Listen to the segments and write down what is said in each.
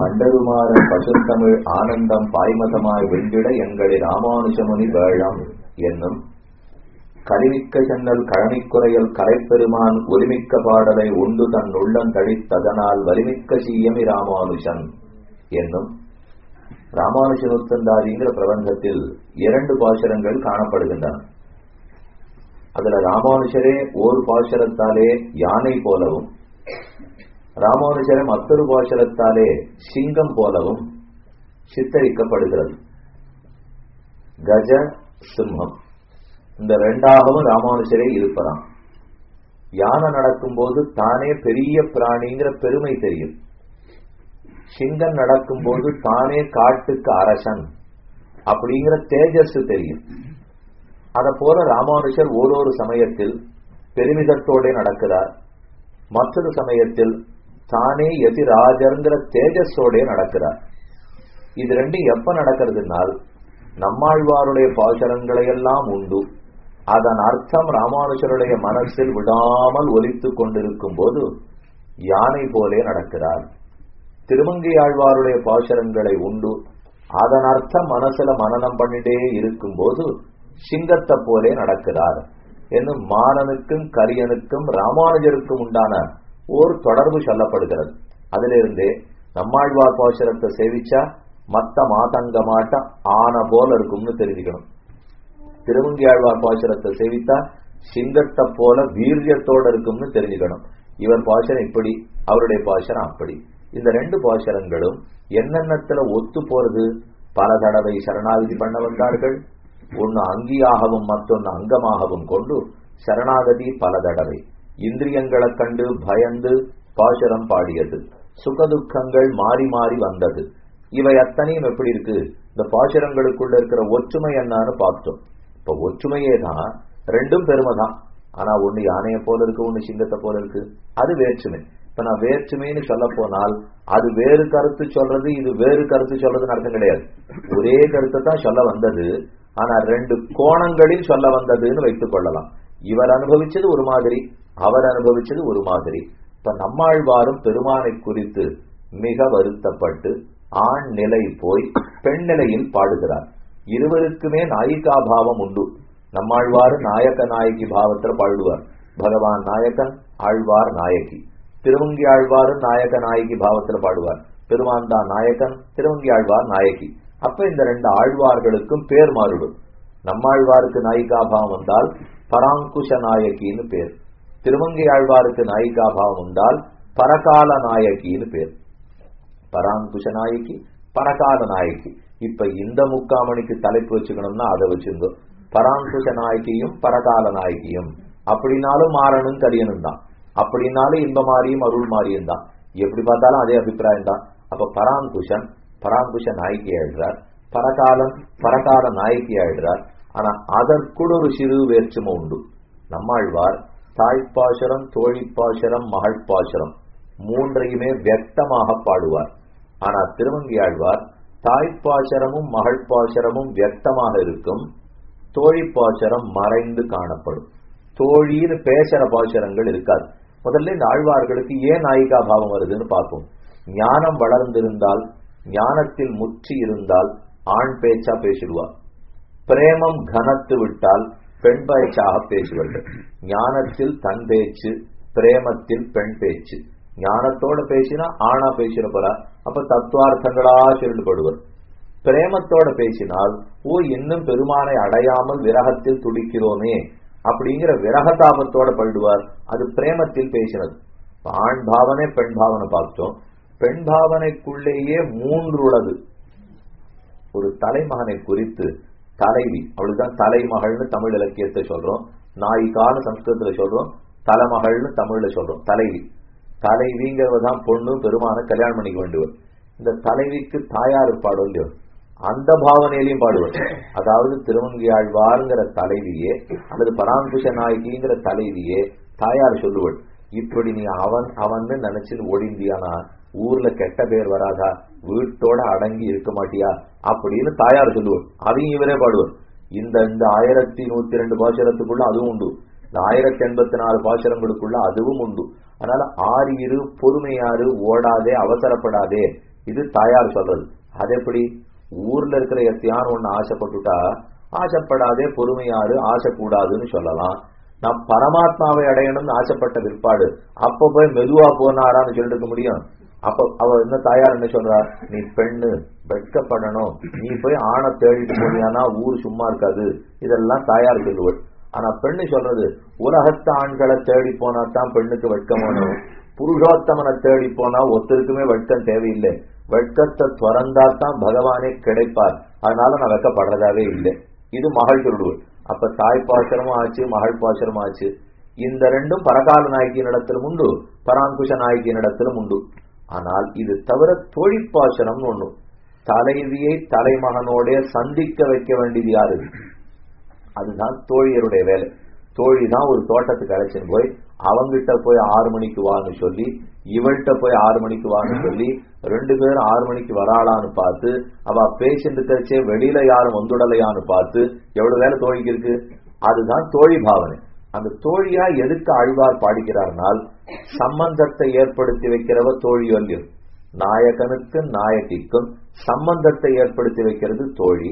பண்டருமாறன் பசுத்தமிழ் ஆனந்தம் பாய்மதமாய் வெண்டிட எங்களின் ராமானுஜமுனி வேழம் என்னும் கருமிக்க சென்னல் கழனிக்குறையல் கலைப்பெருமான் ஒலிமிக்க பாடலை உண்டு தன் உள்ளம் தழித்ததனால் வலிமிக்க சீயமி ராமானுஜன் என்னும் ராமானுஜனுத்தந்தாரிங்கிற பிரபந்தத்தில் இரண்டு பாசுரங்கள் காணப்படுகின்றன அதுல ராமானுஜரே ஓர் பாசுரத்தாலே யானை போலவும் ராமானுஜரை மற்றொரு பாசுரத்தாலே சிங்கம் போலவும் சித்தரிக்கப்படுகிறது கஜ சிம்மம் இந்த ரெண்டாகவும் ராமானுஜரே இருப்பதாம் யானை நடக்கும்போது தானே பெரிய பிராணிங்கிற பெருமை தெரியும் சிங்கம் நடக்கும்போது தானே காட்டுக்கு அரசன் அப்படிங்கிற தேஜஸ் தெரியும் அத போல ராமானுஜர் ஓரொரு சமயத்தில் பெருமிதத்தோட நடக்கிறார் மற்றொரு சமயத்தில் தானே எதிராஜருங்கிற தேஜஸோட நடக்கிறார் இது ரெண்டும் எப்ப நடக்கிறதுனால் நம்மாழ்வாருடைய பாசரங்களை எல்லாம் உண்டு அதன் அர்த்தம் ராமானுஜருடைய மனசில் விடாமல் ஒலித்துக் கொண்டிருக்கும் போது யானை போலே நடக்கிறார் திருமங்கை ஆழ்வாருடைய பாசரங்களை உண்டு அதன் அர்த்தம் மனசுல மனநம் பண்ணிட்டே இருக்கும் போது சிங்கத்தை போலே நடக்கிறார் என்னும் மாறனுக்கும் கரியனுக்கும் ராமானுஜருக்கும் உண்டான ஓர் தொடர்பு சொல்லப்படுகிறது அதிலிருந்தே நம்மாழ்வார் பாசுரத்தை சேவிச்சா மத்த மாதங்க மாட்ட ஆன போல இருக்கும்னு தெரிஞ்சுக்கணும் திருமங்கி ஆழ்வார் பாசுரத்தை சேவித்தா சிங்கத்தை போல வீரியத்தோட இருக்கும்னு தெரிஞ்சுக்கணும் இவர் பாசுரம் இப்படி அவருடைய பாசுரம் அப்படி இந்த ரெண்டு பாசுரங்களும் என்னென்னத்துல ஒத்து போறது பல தடவை சரணாகதி பண்ண வந்தார்கள் ஒன்னு அங்கியாகவும் மற்றொன்னு அங்கமாகவும் கொண்டு சரணாகதி பல தடவை இந்திரியங்களை கண்டு பயந்து பாசுரம் பாடியது சுகதுக்கங்கள் மாறி மாறி வந்தது இவை அத்தனையும் எப்படி இருக்கு இந்த பாசுரங்களுக்குள்ள இருக்கிற ஒற்றுமை என்னன்னு பார்த்தோம் இப்ப ஒற்றுமையே தான் ரெண்டும் பெருமை தான் ஆனா ஒண்ணு யானையை போல இருக்கு ஒண்ணு சிங்கத்தை போல இருக்கு அது வேற்றுமை இப்ப நான் வேற்றுமைன்னு சொல்ல போனால் அது வேறு கருத்து சொல்றது இது வேறு கருத்து சொல்றதுன்னு அர்த்தம் கிடையாது ஒரே கருத்தை தான் சொல்ல வந்தது ஆனா ரெண்டு கோணங்களில் சொல்ல வந்ததுன்னு வைத்துக் கொள்ளலாம் இவர் அனுபவிச்சது ஒரு மாதிரி அவர் அனுபவிச்சது ஒரு மாதிரி இப்ப நம்மாழ்வாரும் பெருமானை குறித்து மிக வருத்தப்பட்டு ஆண் நிலை போய் பெண் நிலையில் பாடுகிறார் இருவருக்குமே நாயிகா பாவம் உண்டு நம்மாழ்வாரு நாயக்க நாயகி பாவத்துல பாடுவார் பகவான் நாயக்கன் ஆழ்வார் நாயகி திருவங்கி ஆழ்வாரும் நாயக்க நாயகி பாவத்துல பாடுவார் பெருமான் தான் நாயக்கன் திருவங்கி ஆழ்வார் நாயகி அப்ப இந்த ரெண்டு ஆழ்வார்களுக்கும் பேர் மாறுடும் நம்மாழ்வாருக்கு நாயிகாபாவம் வந்தால் பராங்குஷ நாயகின்னு பேர் திருமங்கை ஆழ்வாருக்கு நாயிகாபாவம் உண்டால் பரகால நாயகின்னு பேர் பராங்குஷ நாயகி பரகால நாயகி இப்ப இந்த முக்காமணிக்கு தலைப்பு வச்சுக்கணும்னா அதை வச்சிருந்தோம் பராங்குஷ நாயகியும் பரகால நாயகியும் அப்படின்னாலும் மாறணும் கரியணும் தான் அப்படின்னாலும் இன்ப மாறியும் அருள் மாறியும் தான் எப்படி பார்த்தாலும் அதே அபிப்பிராயம் தான் அப்ப பராங்குஷன் பராங்குஷ நாயகி ஆயிடுறார் பரகாலன் பரகால நாயகி ஆயிடுறார் ஆனா அதற்குட ஒரு சிறு வேற்றுமை உண்டு நம்மாழ்வார் தாய்ப்பாசுரம் தோழிப்பாசுரம் மகள்பாசுரம் மூன்றையுமே வியக்தமாக பாடுவார் ஆனா திருவங்கி ஆழ்வார் தாய்ப்பாசரமும் மகள்பாசுரமும் வியக்தமாக இருக்கும் தோழிப்பாசுரம் மறைந்து காணப்படும் தோழின்னு பேசுற பாசுரங்கள் இருக்காது முதல்ல இந்த ஆழ்வார்களுக்கு ஏன் நாயிகா பாவம் வருதுன்னு பார்ப்போம் ஞானம் வளர்ந்திருந்தால் ஞானத்தில் முற்றி இருந்தால் ஆண் பேச்சா பேசிடுவார் பிரேமம் கனத்து விட்டால் பெண் பேச்சாக பேசுவார்கள் ஞானத்தில் தன் பேச்சு பிரேமத்தில் பெண் பேச்சு ஞானத்தோட பேசினா ஆணா பேசுற போல அப்ப தத்துவார்த்தங்களா சொல்லிடுபடுவர் பிரேமத்தோட பேசினால் ஓ இன்னும் பெருமானை அடையாமல் விரகத்தில் துடிக்கிறோமே அப்படிங்கிற விரகதாபத்தோட படுவார் அது பிரேமத்தில் பேசினது ஆண் பாவனை பெண் பாவனை பார்த்தோம் பெண் பாவனைக்குள்ளேயே மூன்று உள்ளது ஒரு தலைமகனை குறித்து தலைவி அவளுக்குதான் தலைமகள்னு தமிழ் இலக்கியத்தை சொல்றோம் நாயிகான்னு சம்ஸ்கிருதத்துல சொல்றோம் தலைமகள்னு தமிழ்ல சொல்றோம் தலைவி தலைவிங்கிறவதான் பொண்ணு பெருமான கல்யாணம் பண்ணிக்க வேண்டுவர் இந்த தலைவிக்கு தாயார் பாடும் இல்லையோ அந்த பாவனையிலையும் பாடுவார் அதாவது திருமங்கி ஆழ்வாருங்கிற தலைவியே அல்லது பராங்குஷ நாயகிங்கிற தலைவியே தாயார் சொல்லுவள் இப்படி நீ அவன் அவன் நினைச்சு ஒடிந்தியானா ஊர்ல கெட்ட பேர் வராதா வீட்டோட அடங்கி இருக்க மாட்டியா அப்படின்னு தாயார் சொல்லுவார் அதையும் இவரே பாடுவார் இந்த இந்த ஆயிரத்தி நூத்தி ரெண்டு பாசுரத்துக்குள்ள அதுவும் உண்டு இந்த ஆயிரத்தி எண்பத்தி நாலு பாசுரங்களுக்குள்ள அதுவும் உண்டு அதனால ஆறு இரு பொறுமையாறு ஓடாதே அவசரப்படாதே இது தாயார் சொல்றது அது எப்படி ஊர்ல இருக்கிற எத்தையான ஒண்ணு ஆசைப்பட்டுட்டா ஆசைப்படாதே பொறுமையாரு ஆசை கூடாதுன்னு சொல்லலாம் நான் பரமாத்மாவை அடையணும்னு ஆசைப்பட்ட பிற்பாடு அப்ப போய் மெதுவா போனாரான்னு சொல்லிட்டு இருக்க முடியும் அப்ப அவ என்ன தாயார் என்ன சொல்றா நீ பெண்ணு வெட்கப்படணும் நீ போய் ஆணை தேடிட்டு போனியானா ஊர் சும்மா இருக்காது இதெல்லாம் தாயார் சொல்லுவள் ஆனா பெண்ணு சொல்றது உலகத்து ஆண்களை தேடி போனா தான் பெண்ணுக்கு வெட்கம் வேணும் புருஷோத்தமனை தேடி போனா ஒருத்தருக்குமே வெட்கம் தேவையில்லை வெட்கத்தை துறந்தா தான் பகவானே கிடைப்பார் அதனால நான் வெட்கப்படுறதாவே இல்லை இது மகள் சொல்லுவள் அப்ப தாய் பாசனமும் ஆச்சு மகள் பாசனமும் ஆச்சு இந்த ரெண்டும் பரகால நாயகியின் இடத்திலும் உண்டு பராங்குஷ நாயகியின் இடத்திலும் உண்டு ஆனால் இது தவிர தொழிற்பாசனம்னு ஒண்ணு தலைவியை தலைமகனோட சந்திக்க வைக்க வேண்டியது யாரு அதுதான் தோழியருடைய வேலை தோழி தான் ஒரு தோட்டத்துக்கு அழைச்சின்னு போய் அவங்கிட்ட போய் ஆறு மணிக்கு வான்னு சொல்லி இவள்கிட்ட போய் ஆறு மணிக்கு வான்னு சொல்லி ரெண்டு பேரும் ஆறு மணிக்கு வராளான்னு பார்த்து அவ பேசிட்டு கழிச்சே வெளியில யாரும் வந்துடலையான்னு பார்த்து எவ்வளவு வேலை தோழிக்கு இருக்கு அதுதான் தோழி பாவனை அந்த தோழியா எதுக்கு ஆழ்வார் பாடிக்கிறார்னால் சம்பந்தத்தை ஏற்படுத்தி வைக்கிறவ தோழி வல்லியம் நாயகனுக்கும் நாயகிக்கும் சம்பந்தத்தை ஏற்படுத்தி வைக்கிறது தோழி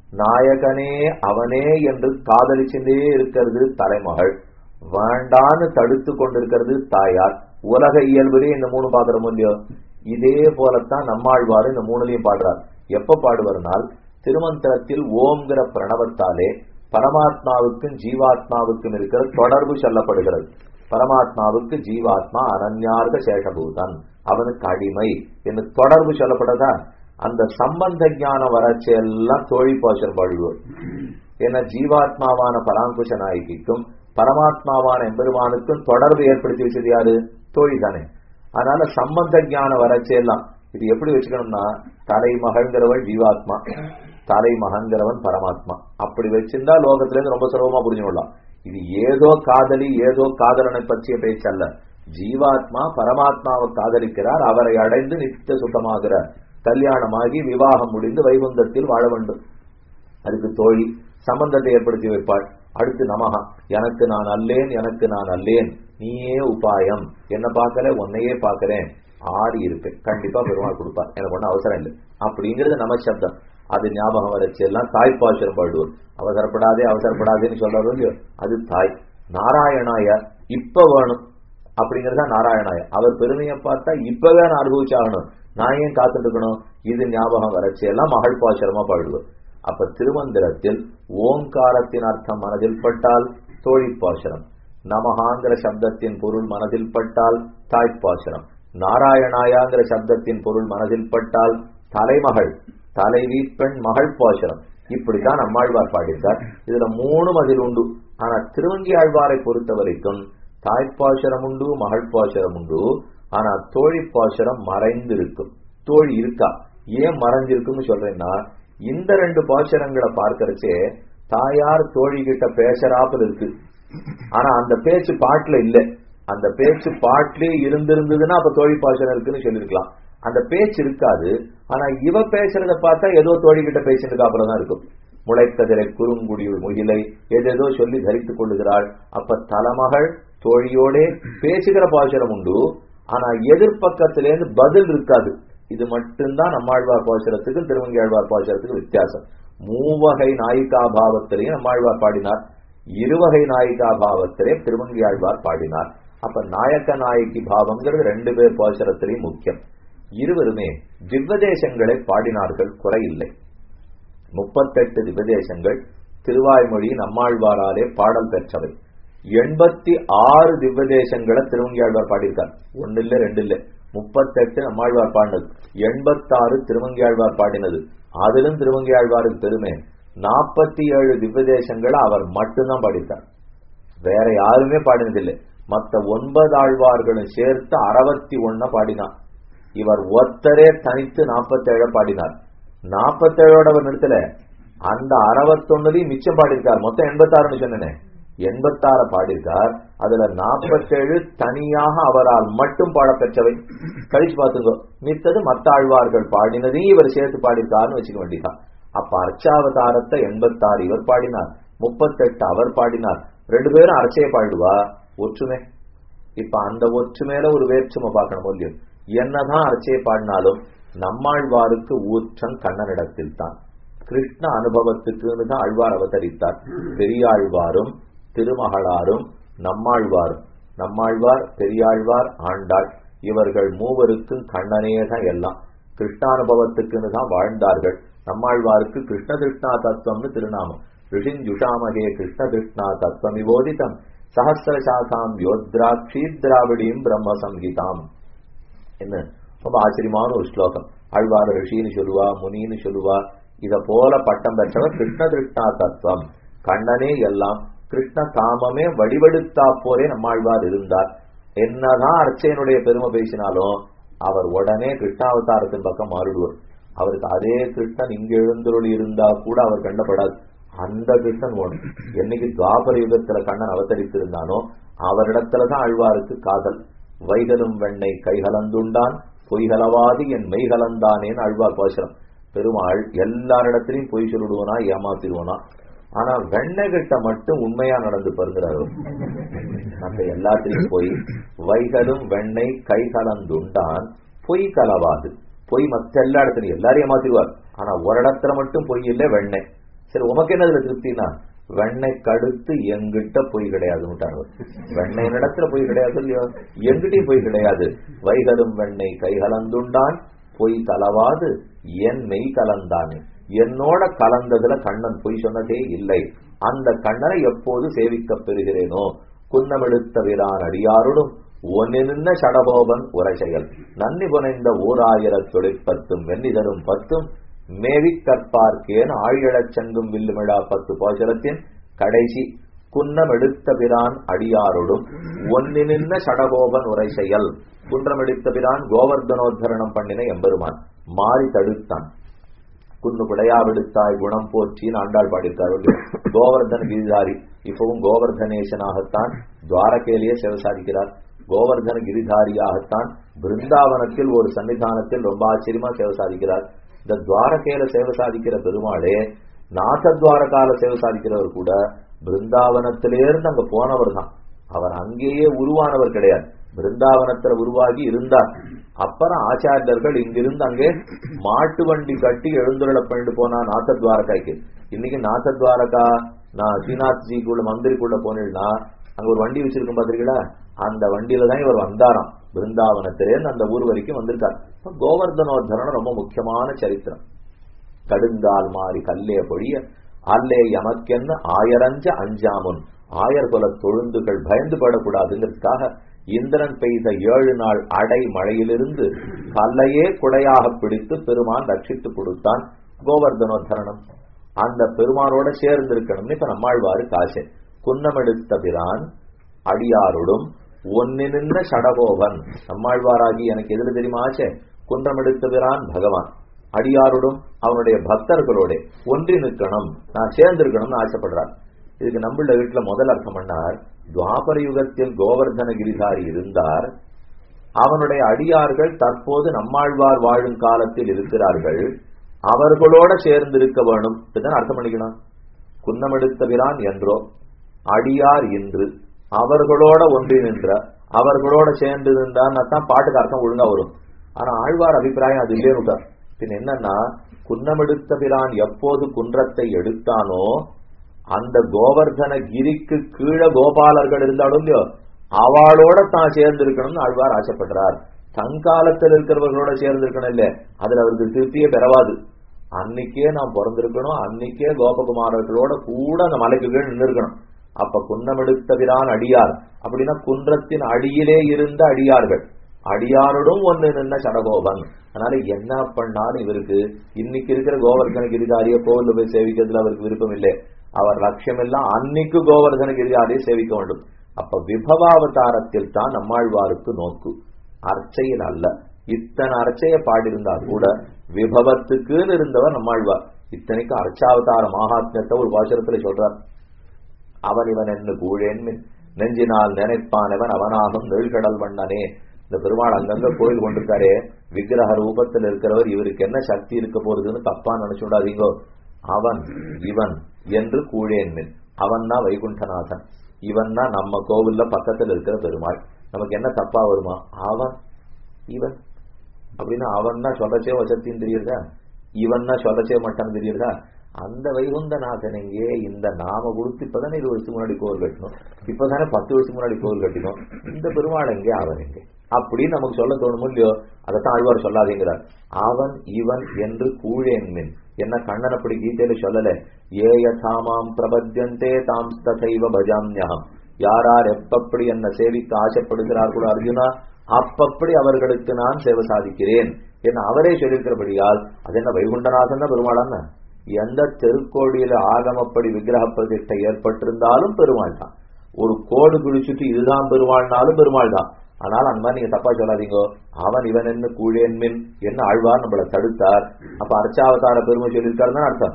நாயகனே அவனே என்று காதலிச்சுட்டே இருக்கிறது தலைமகள் வேண்டான்னு தடுத்து கொண்டிருக்கிறது தாயார் உலக இயல்புலேயே இந்த மூணு பாக்குறோம் இல்லையோ இதே போலத்தான் நம்மாழ்வார் இந்த மூணுலையும் பாடுறார் எப்ப பாடுவர்னால் திருமந்திரத்தில் ஓம்ங்கிற பிரணவத்தாலே பரமாத்மாவுக்கும் ஜீவாத்மாவுக்கும் இருக்கிற தொடர்பு சொல்லப்படுகிறது பரமாத்மாவுக்கு ஜீவாத்மா அனன்யார்க சேஷபூதன் அவனுக்கு அடிமை என்று தொடர்பு சொல்லப்பட்டதா அந்த சம்பந்த ஞானம் வரச்செல்லாம் தோழி பாசர் பாடுவோம் ஏன்னா ஜீவாத்மாவான பராங்குஷ நாயகிக்கும் பரமாத்மாவான எம்பெருமானுக்கும் தொடர்பு ஏற்படுத்தி வச்சது யாரு தோழி தானே அதனால சம்பந்த ஞானம் வரச்செல்லாம் இது எப்படி வச்சுக்கணும்னா தலைமகள்ங்கிறவன் ஜீவாத்மா தலைமகன்கிறவன் பரமாத்மா அப்படி வச்சிருந்தா லோகத்துல இருந்து ரொம்ப சுலபமா புரிஞ்சுக்கொள்ளலாம் இது ஏதோ காதலி ஏதோ காதலனை பற்றிய பேச்சல்ல ஜீவாத்மா பரமாத்மாவை காதலிக்கிறார் அவரை அடைந்து நித்திய சுத்தமாகிறார் கல்யாணமாகி விவாகம் முடிந்து வைகுந்தத்தில் வாழ வேண்டும் அதுக்கு தோழி சம்பந்தத்தை ஏற்படுத்தி வைப்பாள் அடுத்து நமகா எனக்கு நான் அல்லேன் எனக்கு நான் அல்லேன் நீயே உபாயம் என்ன பார்க்கல உன்னையே பார்க்கிறேன் ஆடி இருப்பேன் கண்டிப்பா பெருமாள் கொடுப்பார் எனக்கு ஒன்றும் அவசரம் இல்லை அப்படிங்கிறது நம சப்தம் அது ஞாபகம் வரைச்சு எல்லாம் தாய்ப்பாசுரம் பாடுவோம் அவசரப்படாதே அவசரப்படாதேன்னு சொல்றாரு இல்லையோ அது தாய் நாராயணாய இப்ப வேணும் அப்படிங்கறதா நாராயணாய அவர் பெருமையை பார்த்தா இப்பவே நான் அனுபவிச்சாகணும் நான் ஏன் காத்துட்டு இருக்கணும் இது ஞாபகம் வரைச்சு எல்லாம் மகள் பாசுரமா பாடுவோம் அப்ப திருமந்திரத்தில் ஓங்காரத்தின் அர்த்தம் மனதில் பட்டால் தோழிப்பாசுரம் நமகாங்கிற சப்தத்தின் பொருள் மனதில் பட்டால் தாய்ப்பாசுரம் நாராயணாயாங்கிற சப்தத்தின் பொருள் மனதில் பட்டால் தலைமகள் தலைவி பெண் மகள் பாசுரம் இப்படித்தான் நம்மாழ்வார் பாடியிருக்கார் இதுல மூணு அதில் உண்டு ஆனா திருவங்கி ஆழ்வாரை பொறுத்த வரைக்கும் தாய்ப்பாசுரம் உண்டு மகள் பாசுரம் உண்டு ஆனா தோழி பாசுரம் மறைந்து இருக்கும் தோழி இருக்கா ஏன் மறைஞ்சிருக்குன்னு சொல்றேன்னா இந்த ரெண்டு பாசுரங்களை பார்க்கறச்சே தாயார் தோழி கிட்ட பேசுறாப்புல இருக்கு ஆனா அந்த பேச்சு பாட்டுல இல்ல அந்த பேச்சு பாட்டிலே இருந்திருந்ததுன்னா அப்ப தோழி பாசுரம் இருக்குன்னு சொல்லிருக்கலாம் அந்த பேச்சு இருக்காது ஆனா இவ பேசுறத பார்த்தா ஏதோ தோழி கிட்ட பேசிட்டு அப்புறம் தான் இருக்கும் முளைக்கதிரை குறுங்குடியுள் முகிலை ஏதேதோ சொல்லி தரித்துக் கொள்ளுகிறாள் அப்ப தலைமகள் தோழியோட பேசுகிற பாசுரம் உண்டு ஆனா எதிர்பக்கத்திலேருந்து பதில் இருக்காது இது மட்டும்தான் நம்மாழ்வார் பாசுரத்துக்கு திருவங்கி ஆழ்வார் பாசுரத்துக்கு வித்தியாசம் மூவகை நாயிகா பாவத்திலேயே நம்மாழ்வார் பாடினார் இருவகை நாயிகா பாவத்திலே திருவங்கி ஆழ்வார் பாடினார் அப்ப நாயக்க நாயகி பாவங்கிறது ரெண்டு பேர் பாசுரத்திலேயும் முக்கியம் இருவருமே திவ்வதேசங்களை பாடினார்கள் குறையில்லை முப்பத்தெட்டு திவ்வதேசங்கள் திருவாய்மொழி நம்மாழ்வாராலே பாடல் பெற்றவை எண்பத்தி ஆறு திவ்வதேசங்களை திருவங்கியாழ்வார் பாடியிருக்கார் ஒன்னு இல்ல ரெண்டு இல்ல முப்பத்தெட்டு நம்மாழ்வார் பாடினது எண்பத்தாறு திருவங்கியாழ்வார் பாடினது அதிலும் திருவங்கியாழ்வாருக்கு பெருமை நாற்பத்தி ஏழு திவ்வதேசங்களை அவர் மட்டும்தான் பாடித்தார் வேற யாருமே பாடினதில்லை மத்த ஒன்பது ஆழ்வார்களும் சேர்த்து அறுபத்தி ஒன்ன பாடினார் இவர் ஒத்தரே தனித்து நாற்பத்தேழ பாடினார் நாற்பத்தேழோட அவர் நிறுத்தல அந்த அறுபத்தொன்னுலயும் மிச்சம் பாடியிருக்கார் மொத்தம் எண்பத்தாறுன்னு சொன்னேன் எண்பத்தாறு பாடியிருக்கார் அதுல நாற்பத்தேழு தனியாக அவரால் மட்டும் பாடப்பெற்றவை கழிச்சு பார்த்துக்கோ மித்தது மத்த ஆழ்வார்கள் பாடினதையும் இவர் சேர்த்து பாடியிருக்காருன்னு வச்சுக்க வேண்டியதான் அப்ப அர்ச்சாவதாரத்தை எண்பத்தாறு இவர் பாடினார் முப்பத்தெட்டு அவர் பாடினார் ரெண்டு பேரும் அர்ச்சையை பாடுவா ஒற்றுமை இப்ப அந்த ஒற்றுமையில ஒரு வேற்றுமை பார்க்கணும் இல்லையோ என்னதான் அர்ச்சையை பாடினாலும் நம்மாழ்வாருக்கு ஊற்றம் கண்ணனிடத்தில் தான் கிருஷ்ண அனுபவத்துக்குன்னு தான் ஆழ்வார் அவதரித்தார் பெரியாழ்வாரும் திருமகளாரும் நம்மாழ்வாரும் நம்மாழ்வார் பெரியாழ்வார் ஆண்டாள் இவர்கள் மூவருக்கும் கண்ணனே தான் எல்லாம் கிருஷ்ணானுபவத்துக்குன்னு தான் வாழ்ந்தார்கள் நம்மாழ்வாருக்கு கிருஷ்ண கிருஷ்ணா தத்துவம்னு திருநாமம் ரிஷிஞ்சுஷாமகே கிருஷ்ண கிருஷ்ணா தத்துவம் விவோதிதம் சஹசிரசாசாம் யோத்ராட்சி திராவிடியும் பிரம்ம சங்கீதாம் என்ன ரொம்ப ஆச்சரியமான ஒரு ஸ்லோகம் ஆழ்வார் ரிஷின்னு சொல்லுவா முனின்னு சொல்லுவா இத போல பட்டம் பெற்றவர் கிருஷ்ண கிருஷ்ணா தத்துவம் கண்ணனே எல்லாம் கிருஷ்ண காமமே வடிவெடுத்தா போரே நம்மாழ்வார் இருந்தார் என்னதான் அர்ச்சையனுடைய பெருமை பேசினாலும் அவர் உடனே கிருஷ்ணாவதாரத்தின் பக்கம் மாறிடுவார் அவருக்கு அதே கிருஷ்ணன் இங்க எழுந்தருளி இருந்தா கூட அவர் கண்டப்படாது அந்த கிருஷ்ணன் வேணும் என்னைக்கு துவாபர யுகத்துல கண்ணன் அவதரித்திருந்தானோ அவரிடத்துலதான் ஆழ்வாருக்கு காதல் வைகலும் வெண்ணை கைகலந்துண்டான் பொய்கலவாதி என் மெய்கலந்தானேன்னு ஆழ்வார் பாசுரம் பெருமாள் எல்லாரிடத்திலையும் பொய் சொல்லிடுவோனா ஏமாத்திடுவோனா ஆனா வெண்ணெய் கிட்ட மட்டும் உண்மையா நடந்து பருகிறாரு மற்ற எல்லாத்திலையும் போய் வைகலும் வெண்ணெய் கை கலந்துண்டான் பொய் கலவாது பொய் மத்த எல்லா இடத்துலயும் எல்லாரையும் ஏமாத்திடுவார் ஆனா ஒரு இடத்துல மட்டும் பொய் இல்லை வெண்ணெய் சரி உமக்கு என்னதுல திருப்தினா வெண்ணெய் கடுத்து எங்கிட்ட பொய் கிடையாதுன்னு வெண்ணெய் இடத்துல பொய் கிடையாது இல்லையோ எங்கிட்டையும் பொய் கிடையாது வைகலும் வெண்ணெய் கை கலந்துண்டான் பொய் கலவாது என் மெய் கலந்தானே என்னோட கலந்ததுல கண்ணன் பொய் சொன்னதே இல்லை அந்த கண்ணனை எப்போது சேவிக்க பெறுகிறேனோ குன்னமெடுத்த விரான் அடியாருடும் ஒன்னிருந்த சடகோபன் உரை செயல் நன்னி புனைந்த ஓராயிரத் தொழிற்பத்தும் வெண்ணிதரும் பத்தும் மேவி கற்பார்க்கேன் ஆழிழச் செங்கும் வில்லுமிழா பத்து போச்சரத்தின் கடைசி குன்னம் எடுத்த பிரான் அடியாரோடும் ஒன்னினின்ன சடகோபன் உரை செயல் குன்றம் எடுத்த பிரான் கோவர்தனோத்தரணம் பண்ணின எம்பெருமான் மாறி தடுத்தான் குன்னு குடையாவிடுத்தாய் குணம் போற்றின்னு ஆண்டாள் பாடியிருக்காரு கோவர்தன் கிரிதாரி இப்பவும் கோவர்தனேசனாகத்தான் துவாரகேலியே சேவை சாதிக்கிறார் கோவர்தன கிரிதாரியாகத்தான் பிருந்தாவனத்தில் ஒரு சன்னிதானத்தில் ரொம்ப ஆச்சரியமா சேவை சாதிக்கிறார் இந்த துவாரகேல சேவை சாதிக்கிற பெருமாளே நாசத்வாரகால சேவை சாதிக்கிறவர் கூட பிருந்தாவனத்திலேருந்து அங்க போனவர் தான் அவர் அங்கேயே உருவானவர் கிடையாது பிருந்தாவனத்துல உருவாகி இருந்தார் அப்புறம் ஆச்சாரியர்கள் இங்கிருந்து அங்கே மாட்டு வண்டி கட்டி எழுந்துருள பண்ணிட்டு போனா நாசத்வாரகாய்க்கு இன்னைக்கு நாசத்வாரகா நான் ஸ்ரீநாத்ஜிக்குள்ள மந்திரிக்குள்ள போனீங்கன்னா அங்க ஒரு வண்டி வச்சிருக்கும் பாத்திருக்கீங்களா அந்த வண்டியில தான் இவர் வந்தாராம் பிருந்தாவனத்திலேருந்து அந்த ஊர் வரைக்கும் வந்திருக்கார் கோவர்தனோத்தரணம் ரொம்ப முக்கியமான சரித்திரம் கடுங்கால் மாறி கல்லே பொழிய அல்லே எமக்கென்ன ஆயரஞ்ச அஞ்சாமுன் ஆயர் குல தொழுந்துகள் பயந்து படக்கூடாதுங்கிறதுக்காக இந்திரன் பெய்த ஏழு நாள் அடை மழையிலிருந்து கல்லையே குடையாக பிடித்து பெருமான் ரட்சித்து கொடுத்தான் கோவர்தனோத்தரணம் அந்த பெருமானோட சேர்ந்து இருக்கணும்னு இப்ப நம்மாழ்வாரு காசே குன்னமெடுத்த பிரான் அடியாருடும் ஒன்னிருந்த சடகோபன் நம்மாழ்வாராகி எனக்கு எதுல தெரியுமா ஆச்சே குன்றமெடுத்த பிரான் பகவான் அடியாருடும் அவனுடைய பக்தர்களோட ஒன்றி நிற்கணும் நான் சேர்ந்திருக்கணும்னு ஆசைப்படுறார் இதுக்கு நம்மள வீட்டுல முதல் அர்த்தம் பண்ணார் துவாபர யுகத்தில் கோவர்தன கிரிதாரி இருந்தார் அவனுடைய அடியார்கள் தற்போது நம்மாழ்வார் வாழும் காலத்தில் இருக்கிறார்கள் அவர்களோட சேர்ந்திருக்க வேணும் இதுதான் அர்த்தம் பண்ணிக்கணும் குன்னமெடுத்த பிரான் என்றோ அடியார் இன்று அவர்களோட ஒன்றி நின்ற அவர்களோட சேர்ந்து நின்றான்னு தான் பாட்டுக்கு அர்த்தம் ஒழுங்கா வரும் ஆனா ஆழ்வார் அபிப்பிராயம் அது இல்லையே பின் என்னன்னா குன்னமெடுத்த பிரான் எப்போது குன்றத்தை எடுத்தானோ அந்த கோவர்தன கிரிக்கு கீழே கோபாலர்கள் இருந்தாலும் இல்லையோ அவளோட தான் சேர்ந்து இருக்கணும்னு ஆழ்வார் ஆசைப்படுறார் தங்காலத்தில் இருக்கிறவர்களோட சேர்ந்து இருக்கணும் இல்ல அதுல அவருக்கு திருப்தியே பெறவாது அன்னைக்கே நான் பிறந்திருக்கணும் அன்னைக்கே கோபகுமாரர்களோட கூட அந்த மலைக்கு கீழ் நின்று இருக்கணும் அப்ப குன்னமெடுத்தவிரான் அடியார் அப்படின்னா குன்றத்தின் அடியிலே இருந்த அடியார்கள் அடியாரோடும் ஒண்ணு நின்ன சடகோபன் அதனால என்ன பண்ணாலும் இவருக்கு இன்னைக்கு இருக்கிற கோவர்தன கிரிதாரிய கோவில்ல போய் சேவிக்கிறதுல அவருக்கு விருப்பம் இல்லை அவர் லட்சியம் எல்லாம் அன்னைக்கு கோவர்தன கிரிதாரியை சேவிக்க வேண்டும் அப்ப விபவாவதாரத்தில் தான் நம்மாழ்வாருக்கு நோக்கு அர்ச்சையில் அல்ல இத்தனை அர்ச்சைய பாடியிருந்தா கூட விபவத்துக்குன்னு இருந்தவர் நம்மாழ்வார் இத்தனைக்கு அர்ச்சாவதார மகாத்மியத்தை ஒரு வாசகத்துல சொல்றார் அவன் இவன் என்ன கூழேன் நெஞ்சினால் நினைப்பானவன் அவனாகும் நெழ்கடல் வண்ணனே இந்த பெருமாள் அங்கங்க கோயில் கொண்டிருக்காரே விக்கிரக ரூபத்தில் இருக்கிறவர் இவருக்கு என்ன சக்தி இருக்க போறதுன்னு தப்பா நினைச்சு விடாதீங்கோ அவன் இவன் என்று கூழேன் அவன் தான் வைகுண்டநாதன் இவன் தான் நம்ம கோவில்ல பக்கத்துல இருக்கிற பெருமாள் நமக்கு என்ன தப்பா வருமா அவன் இவன் அப்படின்னா அவன் தான் சொல்லச்சே வசத்தின்னு தெரியுதா இவன் தான் சொல்லச்சே மாட்டான்னு தெரியுதா அந்த வைகுந்த நாதன் எங்கே இந்த நாம கொடுத்து இப்பதானே இருபது வருஷத்துக்கு முன்னாடி கோவில் கட்டணும் இப்பதானே பத்து வருஷத்துக்கு முன்னாடி கோவில் கட்டினோம் இந்த பெருமாள் எங்கே அவன் எங்கே அப்படின்னு நமக்கு சொல்ல தோணும் இல்லையோ அதைத்தான் ஆழ்வார் சொல்லாதீங்கிறார் அவன் இவன் என்று கூழேன் மின் என்ன கண்ணன் அப்படி கீதையில சொல்லல ஏய தாமாம் பிரபத்தியந்தே தாம் தசைவ பஜாம்யம் யாரார் எப்பப்படி என்ன சேவிக்க ஆசைப்படுகிறார்களோ அர்ஜுனா அப்பப்படி அவர்களுக்கு நான் சேவை சாதிக்கிறேன் என்ன அவரே சொல்லியிருக்கிறபடியால் அது என்ன வைகுண்டநாதன் தான் பெருமாளான்னு எந்த திருக்கோடியில ஆகமப்படி விக்கிரக பிரதிஷ்டை ஏற்பட்டிருந்தாலும் பெருமாள் தான் ஒரு கோடு குடிச்சுட்டு இதுதான் பெருமாள்னாலும் பெருமாள் தான் ஆனால் அந்த மாதிரி நீங்க தப்பா சொல்லாதீங்க அவன் இவன் என்ன கூழேன்மின் என்ன ஆழ்வார் நம்மளை தடுத்தார் அப்ப அர்ச்சாவதார பெருமை சொல்லியிருக்காருன்னு அர்த்தம்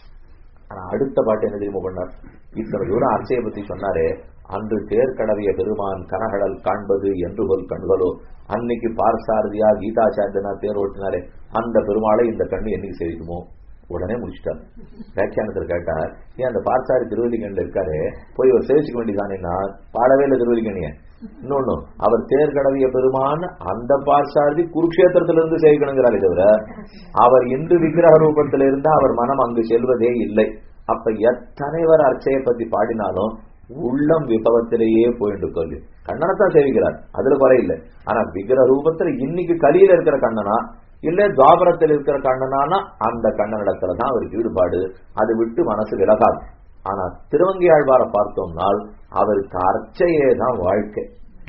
ஆனா அடுத்த பாட்டு என்ன தெரியுமா பண்ணார் இத்தனை தூரம் அர்ச்சையை பத்தி சொன்னாரே அன்று தேர் கடவிய பெருமான் கனகடல் காண்பது என்று ஒரு கண்களோ அன்னைக்கு பார்சாரதியா கீதாச்சாரியனா தேர் ஓட்டினாரே அந்த பெருமாளை இந்த கண்ணு என்னைக்கு சேவிக்குமோ உடனே முடிச்சிட்டார் வியாக்கியானத்தில் கேட்டார் ஏன் அந்த பார்சாரி திருவல்லிக்கண்ணில் இருக்காரு போய் ஒரு சேவிச்சுக்க வேண்டியதானேன்னா பாடவே இல்லை திருவல்லிக்கண்ணிய இன்னொன்னு அவர் தேர் கடவிய பெருமான் அந்த பார்சாரதி குருக்ஷேத்திரத்திலிருந்து சேவிக்கணுங்கிறாரே தவிர அவர் இந்து விக்கிரக ரூபத்தில் இருந்தா அவர் மனம் அங்கு செல்வதே இல்லை அப்ப எத்தனைவர் அர்ச்சையை பத்தி பாடினாலும் உள்ளம் விபவத்திலேயே போயிட்டு கொள்ளு கண்ணனைத்தான் சேவிக்கிறார் அதுல குறை இல்லை ஆனா விக்கிர ரூபத்துல இன்னைக்கு கலியில இருக்கிற கண்ணனா இல்ல துவாபரத்தில் இருக்கிற கண்ணனானா அந்த கண்ணனிடத்துல தான் அவருக்கு ஈடுபாடு அது விட்டு மனசு விலகாது ஆனா திருவங்கியாழ்வாரை பார்த்தோம்னால் அவருக்கு அர்ச்சையே தான் வாழ்க்கை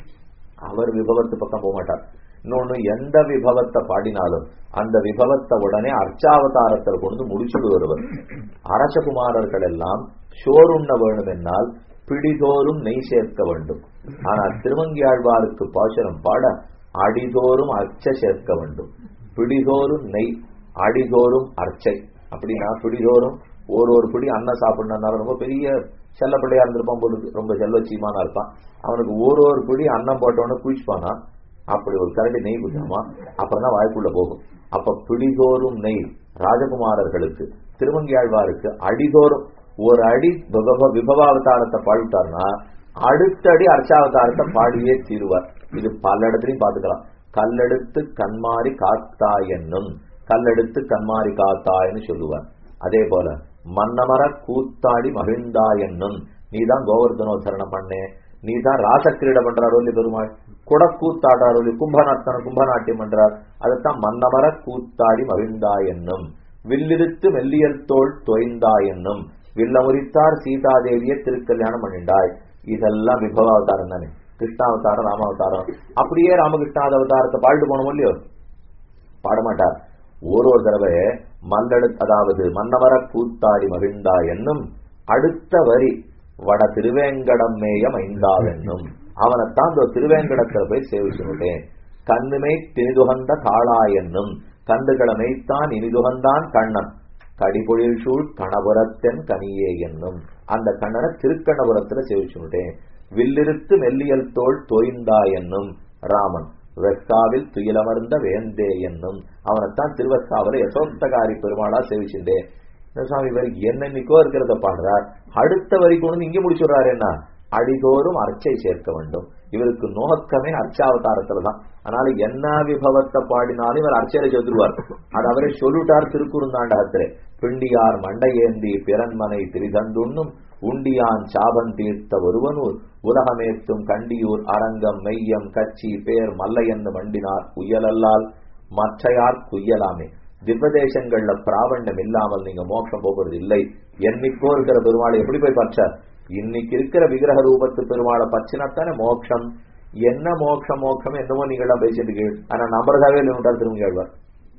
அவர் விபவத்து பக்கம் போக மாட்டார் இன்னொன்னு எந்த விபவத்தை பாடினாலும் அந்த விபவத்தை உடனே அர்ச்சாவதாரத்தில் கொண்டு முடிச்சுடு வருவர் அரசகுமாரர்கள் எல்லாம் சோறுண்ண வேணும் என்னால் பிடிதோறும் நெய் சேர்க்க வேண்டும் ஆனால் திருவங்கியாழ்வாருக்கு பாசனம் பாட அடிதோறும் அர்ச்ச சேர்க்க வேண்டும் பிடிதோறும் நெய் அடிதோறும் அர்ச்சை அப்படின்னா பிடிதோறும் ஒரு ஒரு பிடி அன்னம் சாப்பிடணும்னாலும் ரொம்ப பெரிய செல்ல பிள்ளையா இருந்திருப்பான் போல ரொம்ப செல்வச்சியமான இருப்பான் அவனுக்கு ஒரு ஒரு பிடி அன்னம் போட்டவொடனே குளிச்சுப்பானா அப்படி ஒரு கரடி நெய் குடிச்சாமா அப்புறம் தான் வாய்ப்புள்ள போகும் அப்ப பிடிதோறும் நெய் ராஜகுமாரர்களுக்கு திருவங்கியாழ்வாருக்கு அடிதோறும் ஒரு அடி விபவ விபவாவதாரத்தை பாடிட்டார்னா அடுத்த அடி அர்ச்சாவதாரத்தை பாடியே தீருவார் இது பல இடத்துலையும் பாத்துக்கலாம் கல்லெடுத்து கண்மாரி காத்தா என்னும் கல்லெடுத்து கண்மாரி காத்தாய்னு சொல்லுவார் அதே போல மன்னமர கூத்தாடி மகிழ்ந்தா என்னும் நீதான் கோவர்தனோசரணம் பண்ணே நீதான் ராசக்கிரீட பண்றாரோ இல்லையா பெருமாள் குடக்கூத்தாடுறாரோ இல்லையா கும்பநாத்தன கும்பநாட்டியம் பண்றார் அதைத்தான் மன்னமர கூத்தாடி மகிழ்ந்தா என்னும் வில்லிருத்து மெல்லியல் தோல் தொய்ந்தா என்னும் வில்லமுறித்தார் சீதாதேவியை திருக்கல்யாணம் பண்ணிண்டாய் இதெல்லாம் விபவாவதாரம் தானே கிருஷ்ணாவதாரம் ராமாவதாரம் அப்படியே ராமகிருஷ்ணாத அவதாரத்தை பாடிட்டு போனோம் இல்லையோ பாடமாட்டார் ஒரு ஒரு தடவை மல்லடு அதாவது மன்னவர கூத்தாடி மகிழ்ந்தா என்னும் அடுத்த வரி வட திருவேங்கடம் மேயம் ஐந்தாவென்னும் அவனைத்தான் இந்த திருவேங்கடத்துல போய் சேவிச்சுட்டேன் கண்ணுமை திணிதுகந்த காளா என்னும் கண்டுகளை மெய்த்தான் இனிதுகந்தான் கண்ணன் கடிபொழில் சூழ் கணபுரத்தன் கனியே என்னும் அந்த கண்ணனை திருக்கணபுரத்துல சேவிச்சுட்டேன் வில்லிருத்து மெல்லியல் தோல் தோய்ந்தா என்னும் ராமன் வெஸ்காவில் துயிலமர்ந்த வேந்தே என்னும் அவனைத்தான் திருவஸ்காவில யசோத்தகாரி பெருமாளா சேவிச்சுட்டேன் சுவாமி இவர் என்னென்னைக்கோ இருக்கிறத பாடுறார் அடுத்த வரைக்கும் வந்து இங்க முடிச்சுடுறாரு என்ன அடிதோறும் அர்ச்சை சேர்க்க வேண்டும் இவருக்கு நோக்கமே அர்ச்சாவதாரத்துல தான் அதனால என்ன விபவத்தை பாடினாலும் இவர் அர்ச்சையில சேர்த்துருவார் அது அவரே சொல்லிட்டார் திருக்குறுந்தாண்டகத்திலே பிண்டியார் மண்டையேந்தி பிறன்மனை திரிதந்துண்ணும் உண்டியான் சாபன் தீர்த்த ஒருவனூர் உலகமேத்தும் கண்டியூர் அரங்கம் மெய்யம் கச்சி பேர் மல்லையன்னு மண்டினார் உயலல்லால் மற்றையார் குய்யலாமே திவ்வதேசங்கள்ல பிராவண்யம் இல்லாமல் நீங்க மோட்சம் போகிறது இல்லை என்னைக்கோ இருக்கிற பெருமாளை எப்படி போய் பற்றார் இன்னைக்கு இருக்கிற விக்கிரக ரூபத்து பெருமாளை பச்சினத்தானே மோட்சம் என்ன மோட்சம் மோட்சம் என்னமோ நீங்களாம் பேசிட்டு கேள் ஆனா நம்புறதாவே இல்லைன்னு திரும்பி ஆழ்வார்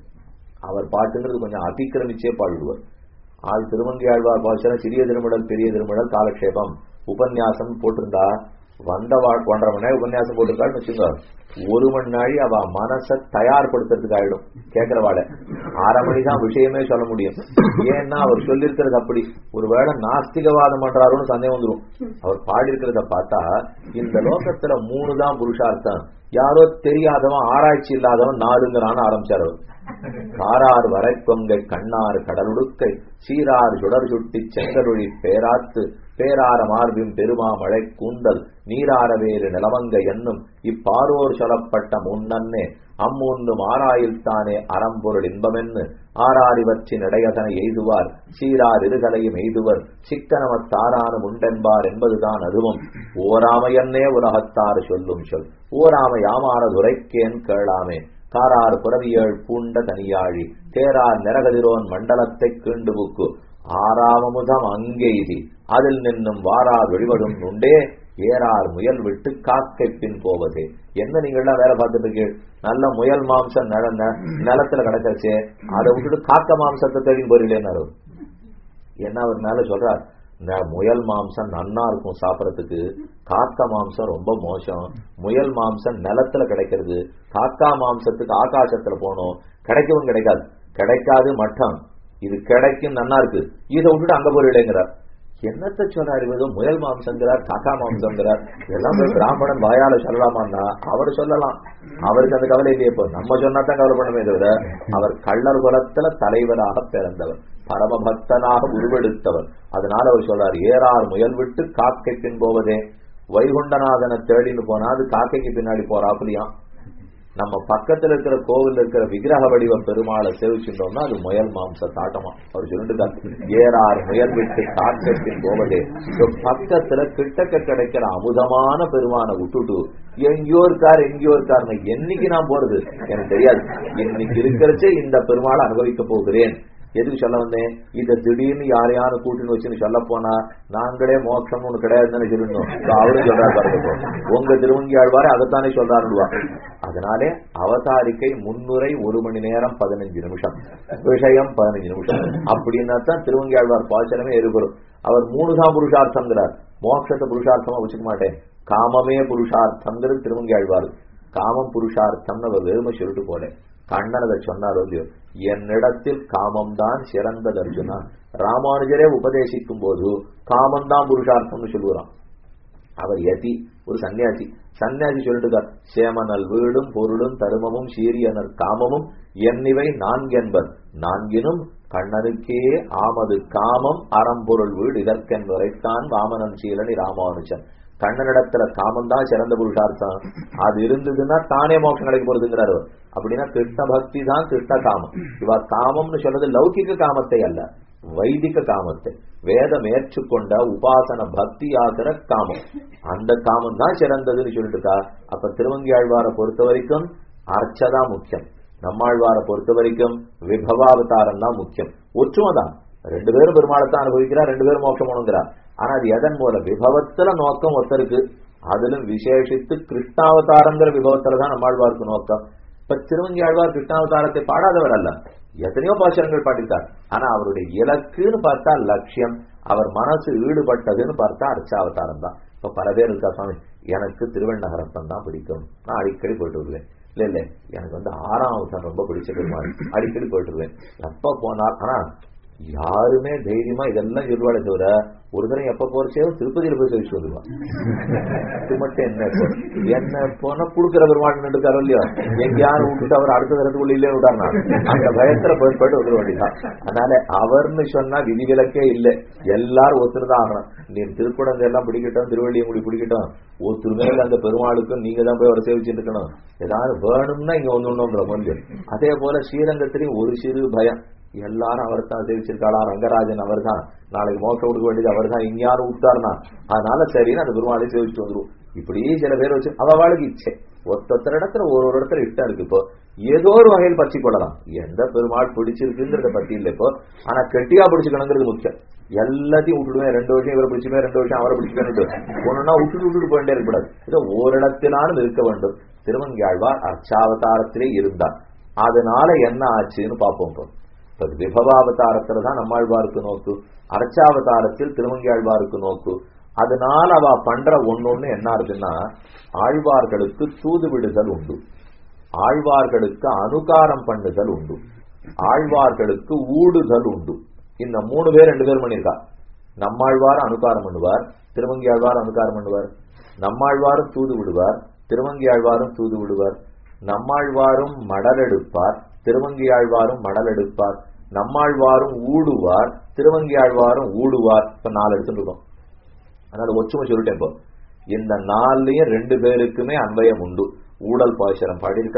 அவர் பாட்டுங்கிறது கொஞ்சம் அதிக்கிரமிச்சே பாடுவார் ஆள் திருமங்கி ஆழ்வார் பாஷன சிறிய திருமடல் பெரிய திருமடல் காலக்ஷேபம் உபன்யாசம் போட்டிருந்தா வந்த ஒன்றரை மணி நேரம் உபன்யாசம் போட்டிருக்கான்னு வச்சுங்க ஒரு மணி நாளி அவ மனச தயார்படுத்துறதுக்கு ஆயிடும் கேட்கிறவாட அரை மணி தான் விஷயமே சொல்ல முடியும் ஏன்னா அவர் சொல்லியிருக்கிறது அப்படி ஒருவேளை நாஸ்திகவாதம் பண்றாருன்னு சந்தேகம் வந்துடும் அவர் பாடி இருக்கிறத பார்த்தா இந்த லோகத்துல மூணு தான் புருஷார்த்தம் யாரோ தெரியாதவன் ஆராய்ச்சி இல்லாதவன் நாடுங்கிறான்னு ஆரம்பிச்சார் அவர் காரார் வரை கொங்கை கண்ணார் கடலுடுக்கை சீரார் சுடர் சுட்டி செங்கருழி பேராத்து பேரார மார்பின் பெருமா மழை கூந்தல் நீராரவேறு நிலவங்க என்னும் இப்பாரோர் சொல்லப்பட்ட முன்னன்னே அம்மூன்று மாறாயில் தானே அறம்பொருள் இன்பமென்னு ஆறாரிவற்றின் இடையதனை எய்துவார் சீரார் இருகலையும் எய்துவர் சிக்கனமத்தாரானும் உண்டென்பார் என்பதுதான் அதுவும் ஓராமையன்னே உலகத்தார் சொல்லும் சொல் ஓராமை யாமார துரைக்கேன் கேளாமே காரார் புறவியேள் பூண்ட தனியாழி தேரார் நிறகதிரோன் மண்டலத்தை கீண்டு புக்கு ஆறாமமுதம் அங்கெய்தி அதில் நின்னும் வாரார் வெளிவடும் உண்டே ஏறார் முயல் விட்டு காக்கை பின் போவதே என்ன நீங்கள்லாம் வேலை பார்த்துட்டு இருக்கீங்க நல்ல முயல் மாம்சம் நில நிலத்துல கிடைச்சாச்சே அதை விட்டுட்டு காக்க மாம்சத்தை தேடி போறீங்களேன்னு என்ன அவர் மேல சொல்றார் இந்த முயல் மாம்சம் நன்னா இருக்கும் சாப்பிடறதுக்கு காக்கா மாம்சம் ரொம்ப மோசம் முயல் மாம்சம் நிலத்துல கிடைக்கிறது காக்கா மாம்சத்துக்கு ஆகாசத்துல போகணும் கிடைக்கவும் கிடைக்காது கிடைக்காது மட்டம் இது கிடைக்கும் நன்னா இருக்கு இதை விட்டுட்டு அங்க போறீங்களேங்கிறார் என்னத்த சொல்றாரு இவங்க முயல் மாம்சங்கிறார் காக்கா மாம்சங்கிறார் இதெல்லாம் போய் பிராமணன் வாயால சொல்லலாமான்னா அவர் சொல்லலாம் அவருக்கு அந்த கவலை இல்லையே இப்போ நம்ம சொன்னா தான் கவலை பண்ணவே தவிர அவர் கள்ளர் குலத்துல தலைவராக பிறந்தவர் பரமபக்தனாக உருவெடுத்தவர் அதனால அவர் சொல்றார் ஏறார் முயல் விட்டு காக்கை பின் போவதே வைகுண்டநாதனை தேடின்னு போனா அது காக்கைக்கு பின்னாடி போறாப்புலியாம் நம்ம பக்கத்துல இருக்கிற கோவில் இருக்கிற விக்கிரக வடிவ பெருமாளை சேவிச்சுட்டோம்னா அது முயல் மாம்ச தாட்டமா அவர் சொல்லிட்டு ஏறார் முயல் விட்டு காக்கத்தின் போவதே பக்கத்துல கிட்டக்க கிடைக்கிற அமுதமான பெருமானை விட்டுட்டு எங்கேயோ இருக்கார் எங்கேயோ இருக்காருன்னு என்னைக்கு நான் போறது எனக்கு தெரியாது இன்னைக்கு இருக்கிறச்சே இந்த பெருமாளை அனுபவிக்க போகிறேன் எதுக்கு சொல்ல வந்தேன் இத திடீர்னு யாரையான கூட்டின்னு வச்சுன்னு சொல்ல போனா நாங்களே மோட்சம் ஒண்ணு கிடையாதுன்னு சொல்லணும் அவரும் சொல்றாரு பாருங்க உங்க திருவங்கி ஆழ்வாரு அதைத்தானே சொல்றாருவா அதனாலே அவதாரிக்கை முன்னுரை ஒரு மணி நேரம் பதினஞ்சு நிமிஷம் விஷயம் பதினஞ்சு நிமிஷம் அப்படின்னா தான் திருவங்கி ஆழ்வார் பாச்சனமே எருபெறும் அவர் மூணு தான் புருஷார்த்தங்கிறார் மோட்சத்தை புருஷார்த்தமா வச்சுக்க மாட்டேன் காமமே புருஷார்த்தங்கிறது திருவங்கி ஆழ்வார் காமம் புருஷார்த்தம்னு அவர் வெறுமை சொல்லிட்டு போல கண்ணன் அதை சொன்னார் இல்லையோ என்னிடத்தில் காமம் தான் சிறந்தது அர்ஜுனா ராமானுஜரே உபதேசிக்கும் போது காமம் தான் புருஷார்த்தம்னு சொல்லுவாராம் அவர் யதி ஒரு சன்னியாசி சன்னியாசி சொல்லிட்டு சேமனல் வீடும் பொருளும் தருமமும் சீரியனர் காமமும் என்னிவை நான்கென்பர் நான்கினும் கண்ணனுக்கே ஆமது காமம் அறம்பொருள் வீடு இதற்கென்றுரைத்தான் வாமனன் சீலனி ராமானுஜன் கண்ணனிடத்துல காமம் தான் சிறந்த புருஷார்த்தம் அது இருந்ததுன்னா தானே மோட்சம் கிடைக்க போறதுங்கிறாரு அப்படின்னா கிருஷ்ண பக்தி தான் கிருஷ்ண காமம் இவ காமம்னு சொல்றது லௌகிக காமத்தை அல்ல வைதிக காமத்தை வேதம் ஏற்றுக்கொண்ட உபாசன பக்தி ஆகிற காமம் அந்த காமம் தான் சிறந்ததுன்னு சொல்லிட்டு இருக்கா அப்ப திருவங்கி ஆழ்வாரை பொறுத்த வரைக்கும் அர்ச்சதா முக்கியம் நம்மாழ்வாரை பொறுத்த வரைக்கும் விபவாவதாரம் தான் முக்கியம் ஒற்றுமைதான் ரெண்டு பேரும் பெருமாளத்தான் அனுபவிக்கிறா ரெண்டு பேரும் மோட்சம் பண்ணுங்கிறா ஆனா அது எதன் மூலம் விபவத்துல நோக்கம் ஒருத்தருக்கு அதிலும் விசேஷித்து கிருஷ்ணாவதாரங்கிற விபவத்துல தான் நம்மாழ்வாருக்கு நோக்கம் இப்ப திருவங்கி ஆழ்வார் கிருஷ்ணாவதாரத்தை பாடாதவர் அல்ல எத்தனையோ பாசுரங்கள் பாடித்தார் ஆனா அவருடைய இலக்குன்னு பார்த்தா லட்சியம் அவர் மனசு ஈடுபட்டதுன்னு பார்த்தா அர்ச்சாவதாரம் தான் இப்ப பல பேர் இருக்கா சுவாமி எனக்கு திருவண்ணகரத்தம் தான் பிடிக்கும் நான் அடிக்கடி போயிட்டு வருவேன் இல்ல இல்ல எனக்கு வந்து ஆறாம் அவசரம் ரொம்ப பிடிச்ச பெருமாள் அடிக்கடி போயிட்டு வருவேன் எப்ப போனால் ஆனா யாருமே தைரியமா இதெல்லாம் சொல்லுவாளே தவிர ஒரு தரம் எப்ப போறச்சே திருப்பதியில போய் சொல்லிட்டு வந்துருவான் இது மட்டும் என்ன என்ன போனா குடுக்கிற பெருமாள் இருக்காரோ இல்லையோ எங்கேயாரும் விட்டுட்டு அவர் அடுத்த தரத்துக்குள்ள இல்லையே விட்டாருனா அந்த பயத்துல போய் போயிட்டு வந்துட வேண்டியதான் அதனால அவர்னு சொன்னா விதிவிலக்கே இல்லை எல்லாரும் ஒத்துருதான் ஆகணும் நீ திருக்குடந்தை எல்லாம் பிடிக்கட்டும் திருவள்ளியங்குடி பிடிக்கட்டும் ஒருத்தர் மேல அந்த பெருமாளுக்கும் நீங்க தான் போய் அவரை சேவிச்சுட்டு இருக்கணும் ஏதாவது வேணும்னா இங்க ஒண்ணு ஒண்ணுங்கிற கொஞ்சம் அதே போல ஸ்ரீரங்கத்திலையும் ஒரு சிறு பயம் எல்லாரும் அவர் தான் தெரிவிச்சிருக்காளா ரங்கராஜன் அவர் தான் நாளைக்கு மோக்க கொடுக்க வேண்டியது அவர் தான் இங்க யாரும் விட்டாருனா அதனால சரின்னு அந்த பெருமாளை சேவிச்சுட்டு வந்துருவோம் இப்படியே சில பேர் வச்சு அவளுக்கு இச்சை ஒருத்தர் இடத்துல ஒரு ஒரு இடத்துல இஷ்டம் இருக்கு இப்போ ஏதோ ஒரு வகையில் பற்றி கொள்ளலாம் எந்த பெருமாள் பிடிச்சிருக்குங்கிறத பத்தி இல்லை இப்போ ஆனா கெட்டியா பிடிச்சுக்கணுங்கிறது முக்கியம் எல்லாத்தையும் விட்டுடுவேன் ரெண்டு வருஷம் இவரை பிடிச்சுவேன் ரெண்டு வருஷம் அவரை பிடிச்சுக்கணும் ஒண்ணுன்னா விட்டுட்டு விட்டுட்டு போயிட்டே இருக்கக்கூடாது ஏதோ ஓரிடத்தினாலும் இருக்க வேண்டும் திருமங்கியாழ்வார் அர்ச்சாவதாரத்திலே இருந்தார் அதனால என்ன ஆச்சுன்னு பார்ப்போம் இப்போ இப்ப விபவாவதாரத்துல தான் நம்மாழ்வாருக்கு நோக்கு அர்ச்சாவதாரத்தில் திருமங்கியாழ்வாருக்கு நோக்கு அதனால அவ பண்ற ஒன்னொன்னு என்ன இருக்குன்னா ஆழ்வார்களுக்கு தூது விடுதல் உண்டு ஆழ்வார்களுக்கு அனுகாரம் பண்ணுதல் உண்டு ஆழ்வார்களுக்கு ஊடுதல் உண்டு இந்த மூணு பேர் ரெண்டு பேர் பண்ணியிருக்கா நம்மாழ்வார் அனுகாரம் பண்ணுவார் திருமங்கி ஆழ்வார் அனுகாரம் பண்ணுவார் நம்மாழ்வாரும் தூது விடுவார் திருமங்கி ஆழ்வாரும் தூது விடுவார் நம்மாழ்வாரும் மடல் எடுப்பார் திருவங்கி ஆழ்வாரும் மடல் எடுப்பார் நம்மாழ்வாரும் ஊடுவார் திருவங்கி ஆழ்வாரும் ஊடுவார் இப்ப நாலு எடுத்துட்டு இருக்கோம் அதனால ஒற்றுமை சொல்லிட்டேன் இப்போ இந்த நாலுலயும் ரெண்டு பேருக்குமே அன்பயம் உண்டு ஊடல் பாசுரம் பாடியிருக்கார்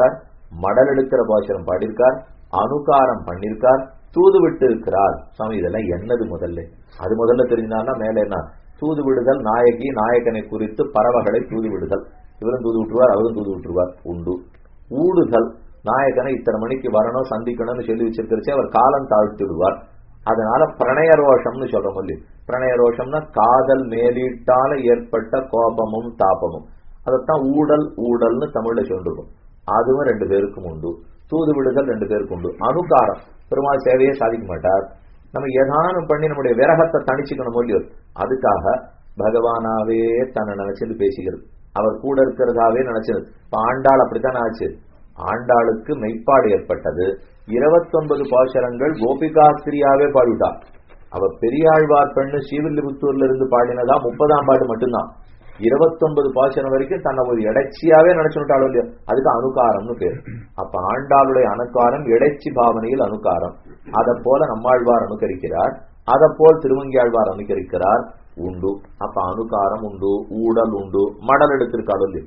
மடல் எடுக்கிற பாசுரம் பாடியிருக்கார் அனுகாரம் பண்ணிருக்கார் தூது விட்டு இருக்கிறார் சுவாமி இதெல்லாம் என்னது முதல்ல அது முதல்ல தெரிஞ்சான்னா மேல என்ன தூது விடுதல் நாயகி நாயகனை குறித்து பறவைகளை தூது விடுதல் இவரும் தூது விட்டுருவார் அவரும் தூது விட்டுருவார் உண்டு ஊடுதல் நாயகனை இத்தனை மணிக்கு வரணும் சந்திக்கணும்னு சொல்லி வச்சிருக்கிறச்சே அவர் காலம் தாழ்த்திடுவார் அதனால பிரணய ரோஷம்னு சொல்றோம் இல்லையா பிரணய ரோஷம்னா காதல் மேலீட்டால ஏற்பட்ட கோபமும் தாபமும் அதைத்தான் ஊடல் ஊடல்னு தமிழ்ல சொல்லிருக்கும் அதுவும் ரெண்டு பேருக்கும் உண்டு தூது விடுதல் ரெண்டு பேருக்கும் உண்டு அனுகாரம் பெருமாள் சேவையே சாதிக்க மாட்டார் நம்ம ஏதானும் பண்ணி நம்முடைய விரகத்தை தணிச்சுக்கணும் இல்லையோ அதுக்காக பகவானாவே தன்னை நினைச்சது பேசிக்கிறது அவர் கூட இருக்கிறதாவே நினைச்சது இப்ப ஆண்டாள் அப்படித்தான் ஆச்சு ஆண்டாளுக்கு மெய்ப்பாடு ஏற்பட்டது இருபத்தொன்பது பாசரங்கள் கோபிகாஸ்திரியாவே பாடிவிட்டார் அவ பெரியாழ்வார் பெண்ணு ஸ்ரீவில்லிபுத்தூர்ல இருந்து பாடினதா முப்பதாம் பாட்டு மட்டும்தான் இருபத்தொன்பது பாசனம் வரைக்கும் தன்னை ஒரு இடைச்சியாவே நினைச்சுட்டாலும் இல்லையா அதுக்கு அனுகாரம்னு பேர் அப்ப ஆண்டாளுடைய அனுகாரம் இடைச்சி பாவனையில் அனுகாரம் அதை போல நம்மாழ்வார் அனுகரிக்கிறார் அதை போல் திருவங்கியாழ்வார் அனுகரிக்கிறார் உண்டு அப்ப அனுகாரம் உண்டு ஊடல் உண்டு மடல் எடுத்திருக்காளோ இல்லையா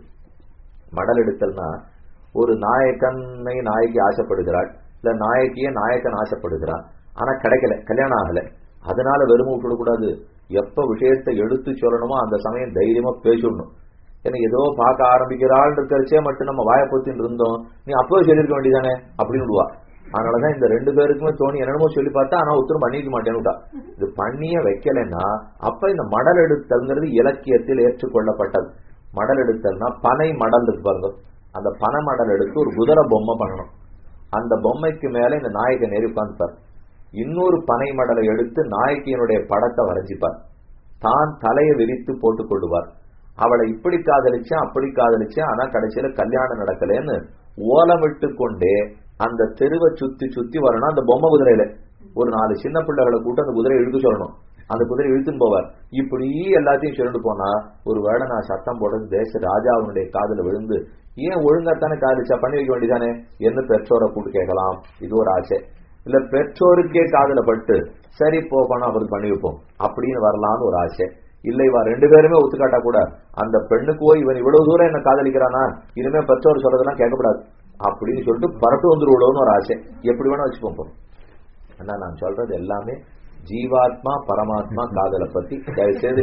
மடல் எடுத்தல்னா ஒரு நாயக்கனை நாயகி ஆசைப்படுகிறாள் இல்ல நாயகிய நாயக்கன் ஆசைப்படுகிறான் ஆனா கிடைக்கல கல்யாணம் ஆகல அதனால வெறுமை விட்டுடக்கூடாது எப்ப விஷயத்தை எடுத்து சொல்லணுமோ அந்த சமயம் தைரியமா பேசிடணும் ஏன்னா ஏதோ பார்க்க ஆரம்பிக்கிறாள் இருக்கிறச்சே மட்டும் நம்ம வாயப்பத்தின்னு இருந்தோம் நீ அப்பவே சொல்லியிருக்க வேண்டியதானே அப்படின்னு விடுவா அதனாலதான் இந்த ரெண்டு பேருக்குமே தோணி என்னென்னமோ சொல்லி பார்த்தா ஆனா ஒருத்தரும் பண்ணிக்க மாட்டேன்னு விட்டா இது பண்ணிய வைக்கலைன்னா அப்ப இந்த மடல் எடுத்தல்ங்கிறது இலக்கியத்தில் ஏற்றுக்கொள்ளப்பட்டது மடல் எடுத்தல்னா பனை மடல் இருக்கு பாருங்க அந்த பனை மடல் எடுத்து ஒரு குதிரை பொம்மை பண்ணணும் அந்த பொம்மைக்கு மேல இந்த நாயகன் ஏறி உட்காந்துப்பார் இன்னொரு பனை மடலை எடுத்து நாயகியினுடைய படத்தை வரைஞ்சிப்பார் தான் தலையை விரித்து போட்டுக் கொள்ளுவார் அவளை இப்படி காதலிச்சேன் அப்படி காதலிச்சேன் ஆனா கடைசியில கல்யாணம் நடக்கலன்னு ஓலமிட்டு கொண்டே அந்த தெருவை சுத்தி சுத்தி வரணும் அந்த பொம்மை குதிரையில ஒரு நாலு சின்ன பிள்ளைகளை கூட்டு அந்த குதிரையை இழுக்க சொல்லணும் அந்த குதிரை இழுத்துன்னு போவார் இப்படி எல்லாத்தையும் சொல்லிட்டு போனா ஒரு வேளை நான் சத்தம் போடுறது தேச ராஜாவுடைய காதுல விழுந்து ஏன் ஒழுங்காத்தானே காதலிச்சா பண்ணி வைக்க வேண்டியதானே என்ன பெற்றோரை கூட்டு கேட்கலாம் இது ஒரு ஆசை இல்ல பெற்றோருக்கே காதல பட்டு சரி போகணும் அவருக்கு பண்ணி வைப்போம் அப்படின்னு வரலாம்னு ஒரு ஆசை இல்ல இவா ரெண்டு பேருமே ஒத்துக்காட்டா கூட அந்த பெண்ணுக்கு போய் இவன் இவ்வளவு தூரம் என்ன காதலிக்கிறானா இனிமே பெற்றோர் சொல்றதெல்லாம் கேட்கக்கூடாது அப்படின்னு சொல்லிட்டு பரட்டு வந்துருவிடணும்னு ஒரு ஆசை எப்படி வேணா வச்சுப்போம் போறோம் ஆனா நான் சொல்றது எல்லாமே ஜீவாத்மா பரமாத்மா காதலை பத்தி தயவுசெய்து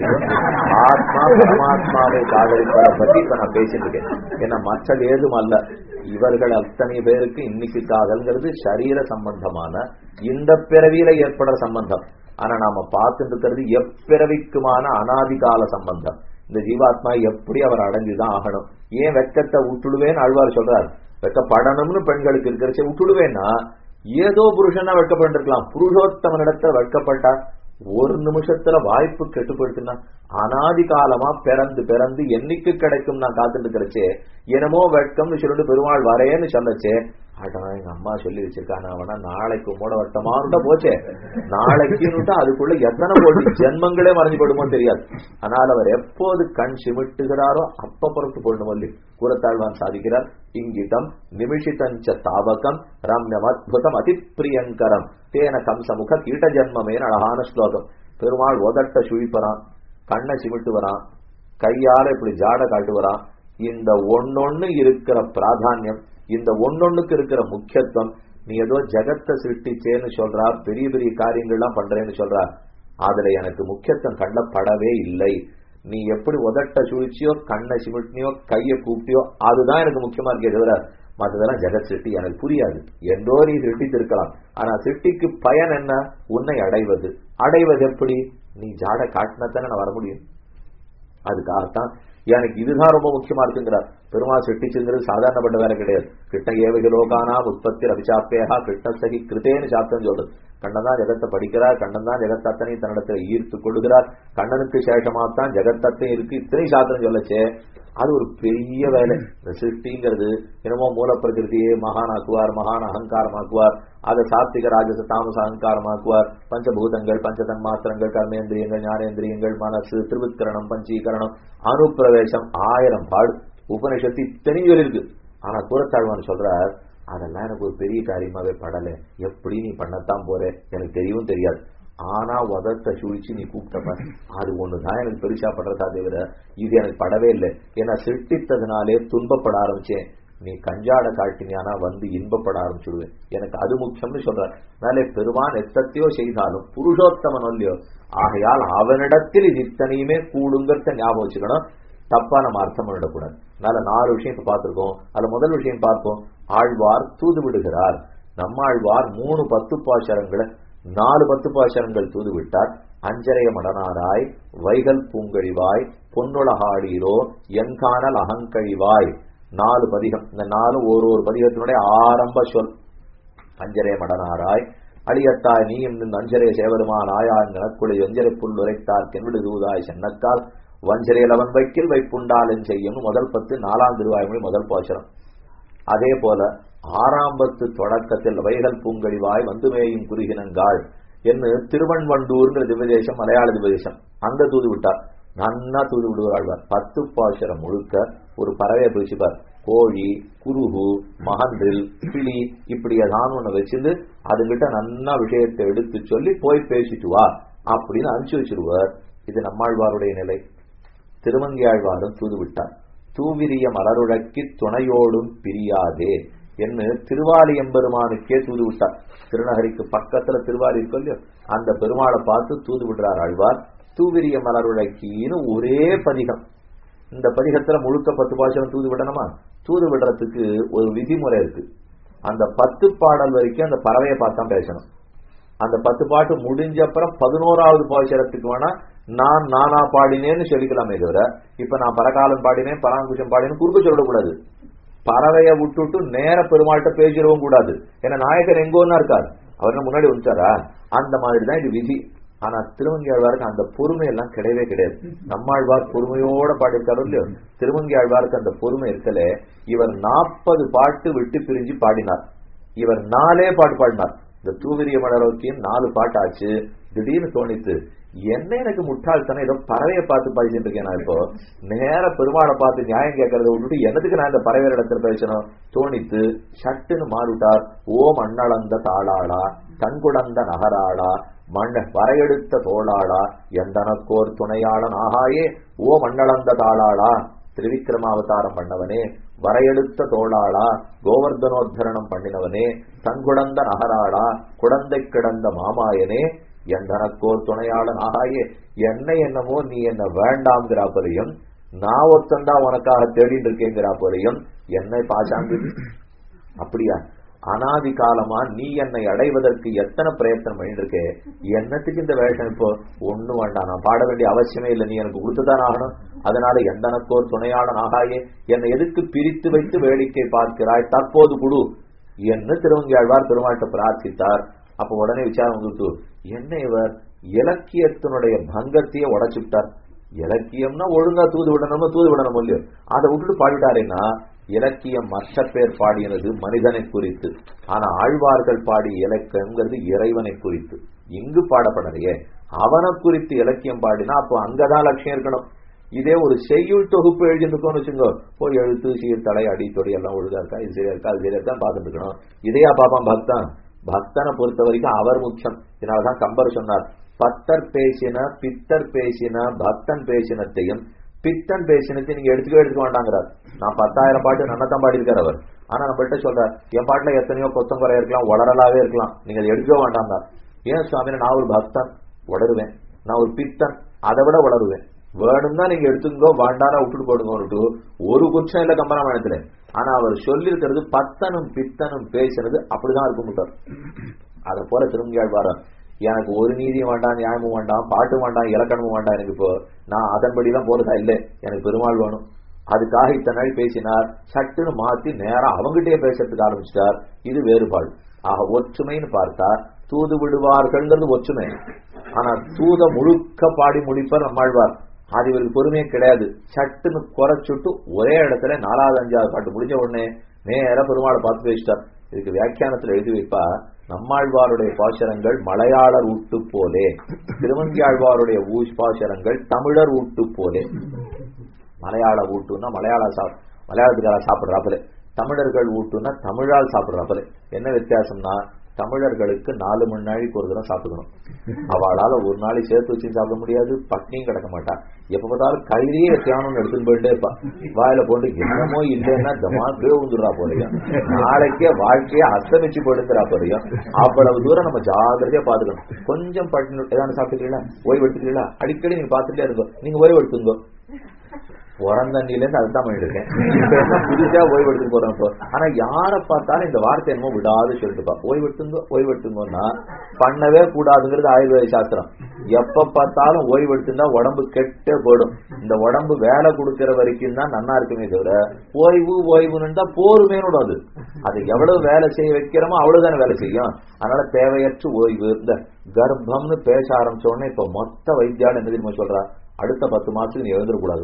ஆத்மா பரமாத்மாவை காதலிப்பதை பத்தி இப்ப நான் பேசிட்டு இருக்கேன் ஏன்னா மற்றது ஏதும் அல்ல இவர்கள் அத்தனை பேருக்கு இன்னைக்கு காதல்ங்கிறது சரீர சம்பந்தமான இந்த பிறவியில ஏற்படுற சம்பந்தம் ஆனா நாம பார்த்துட்டு இருக்கிறது எப்பிறவிக்குமான அனாதிகால சம்பந்தம் இந்த ஜீவாத்மா எப்படி அவர் அடைஞ்சுதான் ஆகணும் ஏன் வெக்கத்தை விட்டுடுவேன்னு ஆழ்வார் சொல்றார் வெக்கப்படணும்னு பெண்களுக்கு இருக்கிறச்ச விட்டுடுவேன்னா ஏதோ புருஷனா வெட்கப்பட்டிருக்கலாம் புருஷோத்தமனிடத்துல வெட்கப்பட்டா ஒரு நிமிஷத்துல வாய்ப்பு கெட்டுப்படுத்துனா அனாதி காலமா பிறந்து பிறந்து என்னைக்கு கிடைக்கும் நான் காத்துட்டு இருக்கிறச்சே என்னமோ வெட்கம்னு சொல்லிட்டு பெருமாள் வரேன்னு சொல்லச்சே ஆட்டா எங்க அம்மா சொல்லி வச்சிருக்காங்க அவனா நாளைக்கு மூட வட்டமானுட்டா போச்சே நாளைக்குன்னுட்டா அதுக்குள்ள எத்தனை கோடி ஜென்மங்களே மறைஞ்சு போடுமோ தெரியாது ஆனால் அவர் எப்போது கண் சிமிட்டுகிறாரோ அப்ப புறத்து போடணும் சொல்லி கூறத்தாழ்வான் சாதிக்கிறார் இங்கிதம் நிமிஷிதஞ்ச தாவகம் ரம்யம் அத்புதம் அதிப்பிரியங்கரம் தேன கம்சமுக கீட்ட ஜென்மமே அழகான ஸ்லோகம் பெருமாள் உதட்ட சுழிப்பறான் கண்ணை சிமிட்டு வரான் கையால இப்படி ஜாட காட்டுவரான் இந்த ஒன்னொன்னு இருக்கிற பிராதானியம் இந்த ஒன்னொன்னுக்கு இருக்கிற முக்கியத்துவம் நீ ஏதோ ஜெகத்தை சிருஷ்டிச்சேன்னு சொல்றா பெரிய பெரிய காரியங்கள்லாம் பண்றேன்னு சொல்றா அதுல எனக்கு முக்கியத்துவம் கண்ட படவே இல்லை நீ எப்படி உதட்ட சுழிச்சியோ கண்ணை சிமிட்டினியோ கையை கூப்பிட்டியோ அதுதான் எனக்கு முக்கியமா இருக்கே தவிர மற்றதெல்லாம் ஜெகத் சிருஷ்டி எனக்கு புரியாது என்றோ நீ சிருஷ்டித்திருக்கலாம் ஆனா சிருஷ்டிக்கு பயன் என்ன உன்னை அடைவது அடைவது எப்படி நீ ஜாட காட்டினத்தானே நான் வர முடியும் அதுக்காகத்தான் எனக்கு இதுதான் ரொம்ப முக்கியமா இருக்குங்கிறார் பெருமாள் சிருஷ்டிச்சுங்கிறது சாதாரணப்பட்ட வேலை கிடையாது கிருஷ்ண ஏவக லோகானா உற்பத்தி ரவிசாப்பேகா கிருஷ்ண சகி கிருத்தேன்னு சாப்பிட்டேன்னு சொல்றது கண்ணன் தான் ஜெகத்தை படிக்கிறார் கண்ணன் தான் ஜெகத்தத்தனை தன்னிடத்துல ஈர்த்து கொள்ளுகிறார் கண்ணனுக்கு சேஷமாத்தான் ஜெகத்தத்தை இருக்கு இத்தனை சாத்திரம் சொல்லச்சே அது ஒரு பெரிய வேலை இந்த சிருஷ்டிங்கிறது என்னமோ மூல பிரகிருதியே மகானாக்குவார் மகான் அகங்காரமாக்குவார் அதை சாத்திக ராஜச தாமச அகங்காரமாக்குவார் பஞ்சபூதங்கள் பஞ்சதன் மாத்திரங்கள் கர்மேந்திரியங்கள் ஞானேந்திரியங்கள் மனசு திருவிக்கிரணம் பஞ்சீகரணம் அனுப்பிரவேசம் ஆயிரம் பாடு உபனிஷத்து இத்தனையும் சொல்லிருக்கு ஆனா கூறத்தாழ்வான் சொல்றார் அதெல்லாம் எனக்கு ஒரு பெரிய காரியமாவே படல எப்படி நீ பண்ணத்தான் போற எனக்கு தெரியவும் தெரியாது ஆனா உதட்ட சுழிச்சு நீ கூப்பிட்டப்ப அது ஒண்ணுதான் எனக்கு பெருசா படுறதா தவிர இது எனக்கு படவே இல்லை ஏன்னா சிருஷ்டித்ததுனாலே துன்பப்பட ஆரம்பிச்சேன் நீ கஞ்சாட காட்டினியானா வந்து இன்பப்பட ஆரம்பிச்சுடுவேன் எனக்கு அது முக்கியம்னு சொல்ற அதனாலே பெருமான் எத்தத்தையோ செய்தாலும் புருஷோத்தமன் இல்லையோ ஆகையால் அவனிடத்தில் இது இத்தனையுமே கூடுங்கிறத ஞாபகம் வச்சுக்கணும் தப்பா நம்ம அர்த்தம் பண்ணிடக்கூடாது அதனால நாலு விஷயம் இப்ப பார்த்திருக்கோம் அதுல முதல் விஷயம் பார்ப்போம் ஆழ்வார் தூது விடுகிறார் நம்மாழ்வார் மூணு பத்து பாசரங்களை நாலு பத்து பாசரங்கள் தூது விட்டார் அஞ்சரைய மடனாராய் வைகல் பூங்கழிவாய் பொன்னுலகாடீரோ என்கானல் அகங்கழிவாய் நாலு பதிகம் இந்த நாலு ஒரு ஒரு பதிகத்தினுடைய ஆரம்ப சொல் அஞ்சரே மடனாராய் அடியத்தாய் நீயும் நின்று அஞ்சரே சேவருமான் ஆயான் நனக்குழி வெஞ்சரை புல் உரைத்தார் கென்விடு தூதாய் சென்னக்கால் வஞ்சரையில் அவன் வைக்கில் வைப்புண்டாலும் செய்யும் முதல் பத்து நாலாம் திருவாய்மொழி முதல் பாசுரம் அதே போல ஆறாம் பத்து தொடக்கத்தில் வைகல் பூங்கழிவாய் வந்துமேயும் குறுகினங்காள் என்று திருவண்வண்டூர்ங்கிற திவதேசம் மலையாள திவதேசம் அங்க தூது விட்டார் நன்னா தூது விடுவாழ்வார் பத்து பாசுரம் முழுக்க ஒரு பறவையை பிடிச்சுப்பார் கோழி குருகு மகன்றில் கிளி இப்படி ஏதாவது ஒண்ணு வச்சிருந்து அதுகிட்ட நன்னா விஷயத்தை எடுத்து சொல்லி போய் பேசிட்டு வா அப்படின்னு அனுப்பிச்சு வச்சிருவார் இது நம்மாழ்வாருடைய நிலை திருமங்கியாழ்வாரும் தூது விட்டார் தூவிரிய மலருழக்கி துணையோடும் பிரியாதே என்று திருவாலி எம்பெருமானுக்கே தூது விட்டார் திருநகரிக்கு பக்கத்துல திருவாலி இருக்கு இல்லையோ அந்த பெருமாளை பார்த்து தூது விடுறார் ஆழ்வார் தூவிரிய மலருழக்கின்னு ஒரே பதிகம் இந்த பதிகத்துல முழுக்க பத்து பாசனம் தூது விடணுமா தூது விடுறதுக்கு ஒரு விதிமுறை இருக்கு அந்த பத்து பாடல் வரைக்கும் அந்த பறவையை பார்த்தா பேசணும் அந்த பத்து பாட்டு முடிஞ்ச அப்புறம் பதினோராவது பாசுரத்துக்கு வேணா நான் நானா பாடினேன்னு சொல்லிக்கலாமே தவிர இப்ப நான் பரகாலம் பாடினேன் பராங்குஷம் பாடினேன் குறுக்க சொல்லக்கூடாது பறவைய விட்டுட்டு நேர பெருமாள்கிட்ட பேசிடவும் கூடாது ஏன்னா நாயகர் எங்கோன்னா இருக்கார் அவர் முன்னாடி வந்துட்டாரா அந்த மாதிரி தான் இது விதி ஆனா திருவங்கியாழ்வாருக்கு அந்த பொறுமை எல்லாம் கிடையவே கிடையாது நம்மாழ்வார் பொறுமையோட பாடியிருக்காரு இல்லையோ திருவங்கியாழ்வாருக்கு அந்த பொறுமை இருக்கல இவர் நாற்பது பாட்டு விட்டு பிரிஞ்சு பாடினார் இவர் நாலே பாட்டு பாடினார் இந்த தூவிரிய மலரோக்கியம் நாலு பாட்டு ஆச்சு திடீர்னு தோணித்து என்ன எனக்கு முட்டாள்தனம் ஏதோ பறவையை பார்த்து பாடிச்சுட்டு இருக்கேன் நான் இப்போ நேர பெருமாளை பார்த்து நியாயம் கேட்கறத விட்டுட்டு என்னதுக்கு நான் இந்த பறவை இடத்துல பேசணும் தோணித்து சட்டுன்னு மாறுட்டார் ஓம் அண்ணளந்த தாளாளா தன்குடந்த நகராளா மண்ண வரையெடுத்த தோளாளா எந்தனக்கோர் துணையாளன் ஆகாயே ஓ மண்ணளந்த தாளாளா திருவிக்கிரமாவதாரம் பண்ணவனே வரையெடுத்த தோளாளா கோவர்தனோத்தரணம் பண்ணினவனே தங்குடந்த நகராளா குடந்தை கிடந்த மாமாயனே எந்தனக்கோர் துணையாளன் ஆகாயே என்னை என்னமோ நீ என்ன வேண்டாம்ங்கிறா போலையும் நான் ஒத்தந்தா உனக்காக தேடிட்டு இருக்கேங்கிறா போலையும் என்னை பாசாங்கு அப்படியா அனாதி காலமா நீ என்னை அடைவதற்கு எத்தனை பிரயத்தனம் பண்ணிட்டு இருக்கே என்னத்துக்கு இந்த வேஷம் இப்போ ஒண்ணு வேண்டாம் நான் பாட வேண்டிய அவசியமே இல்லை நீ எனக்கு கொடுத்துதான் ஆகணும் அதனால எந்தனக்கோர் துணையாளன் ஆகாயே என்னை எதுக்கு பிரித்து வைத்து வேடிக்கை பார்க்கிறாய் தற்போது குடு என்று திருவங்கியாழ்வார் பெருமாட்ட பிரார்த்தித்தார் அப்ப உடனே விசாரம் கொடுத்து என்ன இவர் இலக்கியத்தினுடைய பங்கத்தையே உடைச்சுட்டார் இலக்கியம்னா ஒழுங்கா தூது விடணும்னு தூது விடணும் இல்லையோ அதை விட்டுட்டு பாடிட்டாருன்னா இலக்கியம் மற்ற பேர் பாடியது மனிதனை குறித்து ஆனா ஆழ்வார்கள் பாடிய இலக்கியங்கிறது இறைவனை குறித்து இங்கு பாடப்படலையே அவனை குறித்து இலக்கியம் பாடினா அப்போ அங்கதான் லட்சியம் இருக்கணும் இதே ஒரு செய்யுள் தொகுப்பு எழுதிருக்கோம்னு வச்சுக்கோ போய் எழுத்து சீர்தலை அடித்தொடி எல்லாம் ஒழுங்கா இருக்கா இது சரியா இருக்கா அது சரியா இருக்கா பார்த்துட்டு இருக்கணும் இதையா பாப்பான் பக்தன் பக்தனை பொறுத்த வரைக்கும் அவர் முக்கியம் இதனாலதான் கம்பர் சொன்னார் பத்தர் பேசின பித்தர் பேசின பக்தன் பேசினத்தையும் பித்தன் பேசினத்தை நீங்க எடுத்துக்கவே எடுத்துக்க வேண்டாங்கிறார் நான் பத்தாயிரம் பாட்டு நன்னதான் பாடியிருக்கார் அவர் ஆனா நம்மள்ட்ட சொல்றார் என் பாட்டுல எத்தனையோ கொத்தம் குறைய இருக்கலாம் உளறலாவே இருக்கலாம் நீங்க அதை எடுக்கவே வேண்டாங்க ஏன் சுவாமி நான் ஒரு பக்தன் உளருவேன் நான் ஒரு பித்தன் அதை விட உளருவேன் வேணும்னா நீங்க எடுத்துக்கோ வேண்டானா விட்டுட்டு போடுங்க ஒரு குற்றம் இல்ல கம்பராமாயணத்துல ஆனா அவர் சொல்லி இருக்கிறது பத்தனும் பித்தனும் பேசுறது அப்படிதான் இருக்க மாட்டார் அதை போல திரும்பியாழ்வாரன் எனக்கு ஒரு நீதியும் வேண்டாம் நியாயமும் வேண்டாம் பாட்டு வேண்டாம் இலக்கணமும் வேண்டாம் எனக்கு இப்போ நான் அதன்படி எல்லாம் போறதா இல்லை எனக்கு பெருமாள் வேணும் அதுக்காக இத்தனை நாள் பேசினார் சட்டுன்னு மாத்தி நேரம் அவங்ககிட்டயே பேசுறதுக்கு ஆரம்பிச்சிட்டார் இது வேறுபாடு ஆக ஒற்றுமைன்னு பார்த்தா தூது விடுவார்கள்ங்கிறது ஒற்றுமை ஆனா தூத முழுக்க பாடி முடிப்பர் நம்மாழ்வார் அது இவருக்கு பொறுமையே கிடையாது சட்டுன்னு குறைச்சுட்டு ஒரே இடத்துல நாலாவது அஞ்சாவது பாட்டு முடிஞ்ச உடனே நேர பெருமாளை பார்த்து பேசிட்டார் இதுக்கு வியாக்கியானத்துல எழுதி வைப்பா நம்மாழ்வாருடைய பாசரங்கள் மலையாளர் ஊட்டு போலே திருவங்கியாழ்வாருடைய ஊஷ் பாசரங்கள் தமிழர் ஊட்டு போலே மலையாள ஊட்டுன்னா மலையாள சா மலையாளத்துக்கார சாப்பிடுறாப்புல தமிழர்கள் ஊட்டுன்னா தமிழால் சாப்பிடுறாப்புல என்ன வித்தியாசம்னா தமிழர்களுக்கு நாலு மணி நாளைக்கு ஒரு தடவை சாப்பிட்டுக்கணும் அவளால ஒரு நாளைக்கு சேர்த்து வச்சு சாப்பிட முடியாது பட்னியும் கிடக்க மாட்டா எப்ப பார்த்தாலும் கையிலேயே தியானம் எடுத்துன்னு போயிட்டே இருப்பா வாயில போட்டு என்னமோ இல்லைன்னா தமாக்கே வந்துடுறா போலையும் நாளைக்கே வாழ்க்கையே அஸ்தமிச்சு போயிடுங்கிறா போலையும் அவ்வளவு தூரம் நம்ம ஜாகிரதையா பாத்துக்கணும் கொஞ்சம் பட்டினி ஏதாவது சாப்பிட்டுக்கிறீங்களா ஓய்வு எடுத்துக்கிறீங்களா அடிக்கடி நீங்க பாத்துட்டே இருக்கோம் நீங்க ஓய்வு எடுத்துங்க உரந்தண்ணில இருந்து அதுதான் பண்ணிட்டு இருக்கேன் இப்ப என்ன புதுசா ஓய்வு எடுத்து போறோம் இப்போ ஆனா யார பார்த்தாலும் இந்த வார்த்தை என்னமோ விடாது சொல்லிட்டுப்பா ஓய்வு எடுத்துங்க ஓய்வு எடுத்துங்கன்னா பண்ணவே கூடாதுங்கிறது ஆயுர்வேத சாஸ்திரம் எப்ப பார்த்தாலும் ஓய்வு எடுத்துட்டா உடம்பு கெட்டே போயிடும் இந்த உடம்பு வேலை கொடுக்கிற வரைக்கும் தான் நன்னா இருக்குமே தவிர ஓய்வு ஓய்வுன்னு தான் போருமேனோட அது அது எவ்வளவு வேலை செய்ய வைக்கிறோமோ அவ்வளவுதானே வேலை செய்யும் அதனால தேவையற்ற ஓய்வு இந்த கர்ப்பம்னு பேச ஆரம்பிச்ச உடனே இப்ப மொத்த வைத்தியால் என்ன தெரியுமா சொல்றா அடுத்த பத்து மாசத்துக்கு நீ எழுந்துடக்கூடாது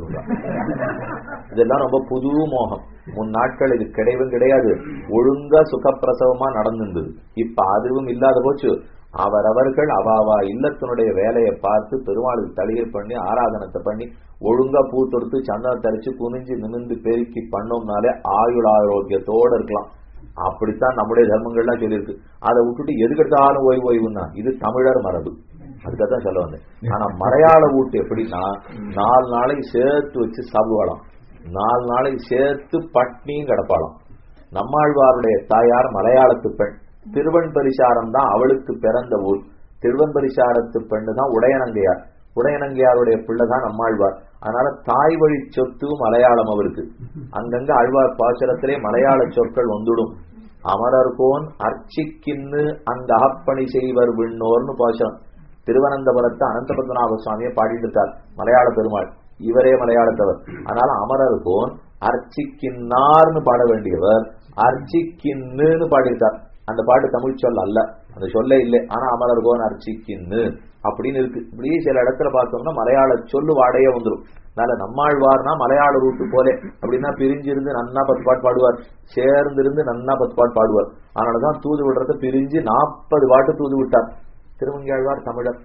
இதெல்லாம் ரொம்ப புது மோகம் முன் நாட்கள் இது கிடையவும் கிடையாது ஒழுங்கா சுகப்பிரசவமா நடந்திருந்தது இப்ப அதுவும் இல்லாத போச்சு அவரவர்கள் அவாவா இல்லத்தினுடைய வேலையை பார்த்து பெருமாளுக்கு தளிகை பண்ணி ஆராதனத்தை பண்ணி ஒழுங்கா பூ தொடுத்து சந்தனம் தரிச்சு குனிஞ்சு நிமிந்து பெருக்கி பண்ணோம்னாலே ஆயுள் ஆரோக்கியத்தோட இருக்கலாம் அப்படித்தான் நம்முடைய தர்மங்கள்லாம் சொல்லியிருக்கு அதை விட்டுட்டு எதுக்கெடுத்தாலும் ஓய்வு ஓய்வுன்னா இது தமிழர் மரபு அதுக்காகத்தான் சொல்ல வந்தேன் ஆனா மலையாள வீட்டு எப்படின்னா நாலு நாளைக்கு சேர்த்து வச்சு சாப்பிடுவாளாம் நாலு நாளைக்கு சேர்த்து பட்னியும் கிடப்பாளாம் நம்மாழ்வாருடைய தாயார் மலையாளத்து பெண் திருவன் பரிசாரம் தான் அவளுக்கு பிறந்த ஊர் திருவன் பரிசாரத்து பெண்ணு தான் உடையனங்கையார் உடையனங்கையாருடைய பிள்ளை தான் நம்மாழ்வார் அதனால தாய் வழி சொத்து மலையாளம் அவருக்கு அங்கங்க ஆழ்வார் பாசுரத்திலே மலையாள சொற்கள் வந்துடும் அமரர்கோன் அர்ச்சிக்கின்னு அங்க அகப்பணி செய்வர் விண்ணோர்னு பாசுரம் திருவனந்தபுரத்தை அனந்த பத்மநாப சுவாமியை பாடிட்டு இருக்கார் மலையாள பெருமாள் இவரே மலையாளத்தவர் அதனால அமரர்கோன் அர்ச்சிக்கின்னார்னு பாட வேண்டியவர் அர்ச்சிக்கின்னு பாடியிருக்கார் அந்த பாட்டு தமிழ் சொல் அல்ல அந்த சொல்ல இல்லை ஆனா அமரர்கோன் அர்ச்சிக்கின்னு அப்படின்னு இருக்கு இப்படி சில இடத்துல பார்த்தோம்னா மலையாள சொல்லு வாடையே வந்துடும் அதனால நம்மாழ்வார்னா மலையாள ரூட்டு போலே அப்படின்னா பிரிஞ்சிருந்து நன்னா பத்து பாட்டு பாடுவார் சேர்ந்து இருந்து நன்னா பத்து பாட்டு பாடுவார் அதனாலதான் தூது விடுறத பிரிஞ்சு நாற்பது பாட்டு தூது விட்டார் திருமங்கியாழ்வார் தமிழர்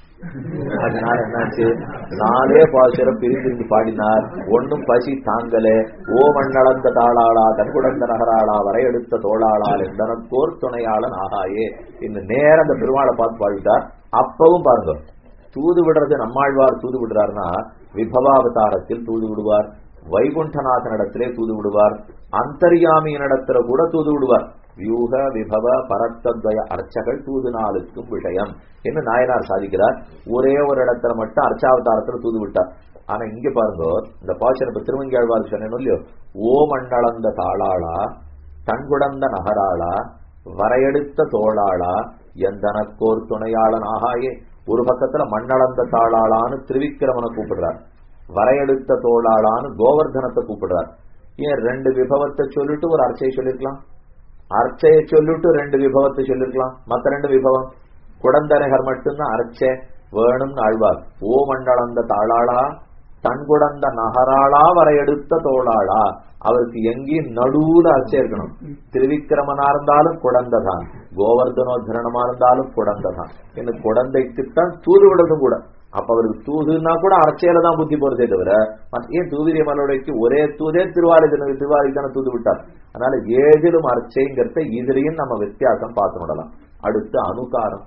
அதனால என்னாச்சு நாலே பாசுரம் பிரிந்திருந்து பாடினார் ஒன்னும் பசி தாங்கலே ஓ மண்ணளந்த தாளாளா தன்குடந்த நகராளா வரையெடுத்த தோளாளால் எந்தனக்கோர் துணையாளன் ஆகாயே இந்த நேரம் அந்த பெருமாளை பார்த்து பாடிட்டார் அப்பவும் பாருங்க தூது விடுறது நம்மாழ்வார் தூது விடுறாருன்னா விபவாவதாரத்தில் தூது விடுவார் வைகுண்டநாதனிடத்திலே தூது விடுவார் அந்தர்யாமியினிடத்துல கூட தூது விடுவார் வியூக விபவ பரத்தத்வய அர்ச்சகள் தூது நாளுக்கும் விஷயம் என்று நாயனார் சாதிக்கிறார் ஒரே ஒரு இடத்துல மட்டும் அர்ச்சாவதாரத்துல தூது விட்டார் ஆனா இங்க பாருங்க இந்த பாசன இப்ப திருமங்கியாழ்வார் சொன்னேன் இல்லையோ ஓ மண்டளந்த தாளாளா தன்குடந்த நகராளா வரையெடுத்த தோளாளா எந்தனக்கோர் துணையாளன் ஆகாயே ஒரு பக்கத்துல மண்ணளந்த தாளாளான்னு திருவிக்கிரமனை கூப்பிடுறார் வரையெடுத்த தோளாளான்னு கோவர்தனத்தை கூப்பிடுறார் ஏன் ரெண்டு விபவத்தை சொல்லிட்டு ஒரு அர்ச்சையை சொல்லிருக்கலாம் அர்ச்சையை சொல்லிட்டு ரெண்டு விபவத்தை சொல்லிருக்கலாம் மத்த ரெண்டு விபவம் குடந்தரகர் மட்டும்தான் அர்ச்சை வேணும்னு ஆழ்வார் ஓ மண்டளந்த தாளாளா தன்குடந்த நகராளா வரையெடுத்த தோளாளா அவருக்கு எங்கேயும் நடுவுல அர்ச்சை இருக்கணும் திருவிக்கிரமனா இருந்தாலும் குடந்ததான் கோவர்தனோத்தரணமா இருந்தாலும் குடந்ததான் இன்னும் குடந்தைக்குத்தான் தூது விடுறதும் கூட அப்ப அவருக்கு தூதுன்னா கூட அர்ச்சையில தான் புத்தி போறதே தவிர ஏன் தூதிரிய மலோடைக்கு ஒரே தூதே திருவாரி திருவாரி தானே தூது விட்டார் அதனால ஏதிலும் அர்ச்சைங்கிறத இதுலயும் நம்ம வித்தியாசம் பார்த்து விடலாம் அடுத்து அனுகாரம்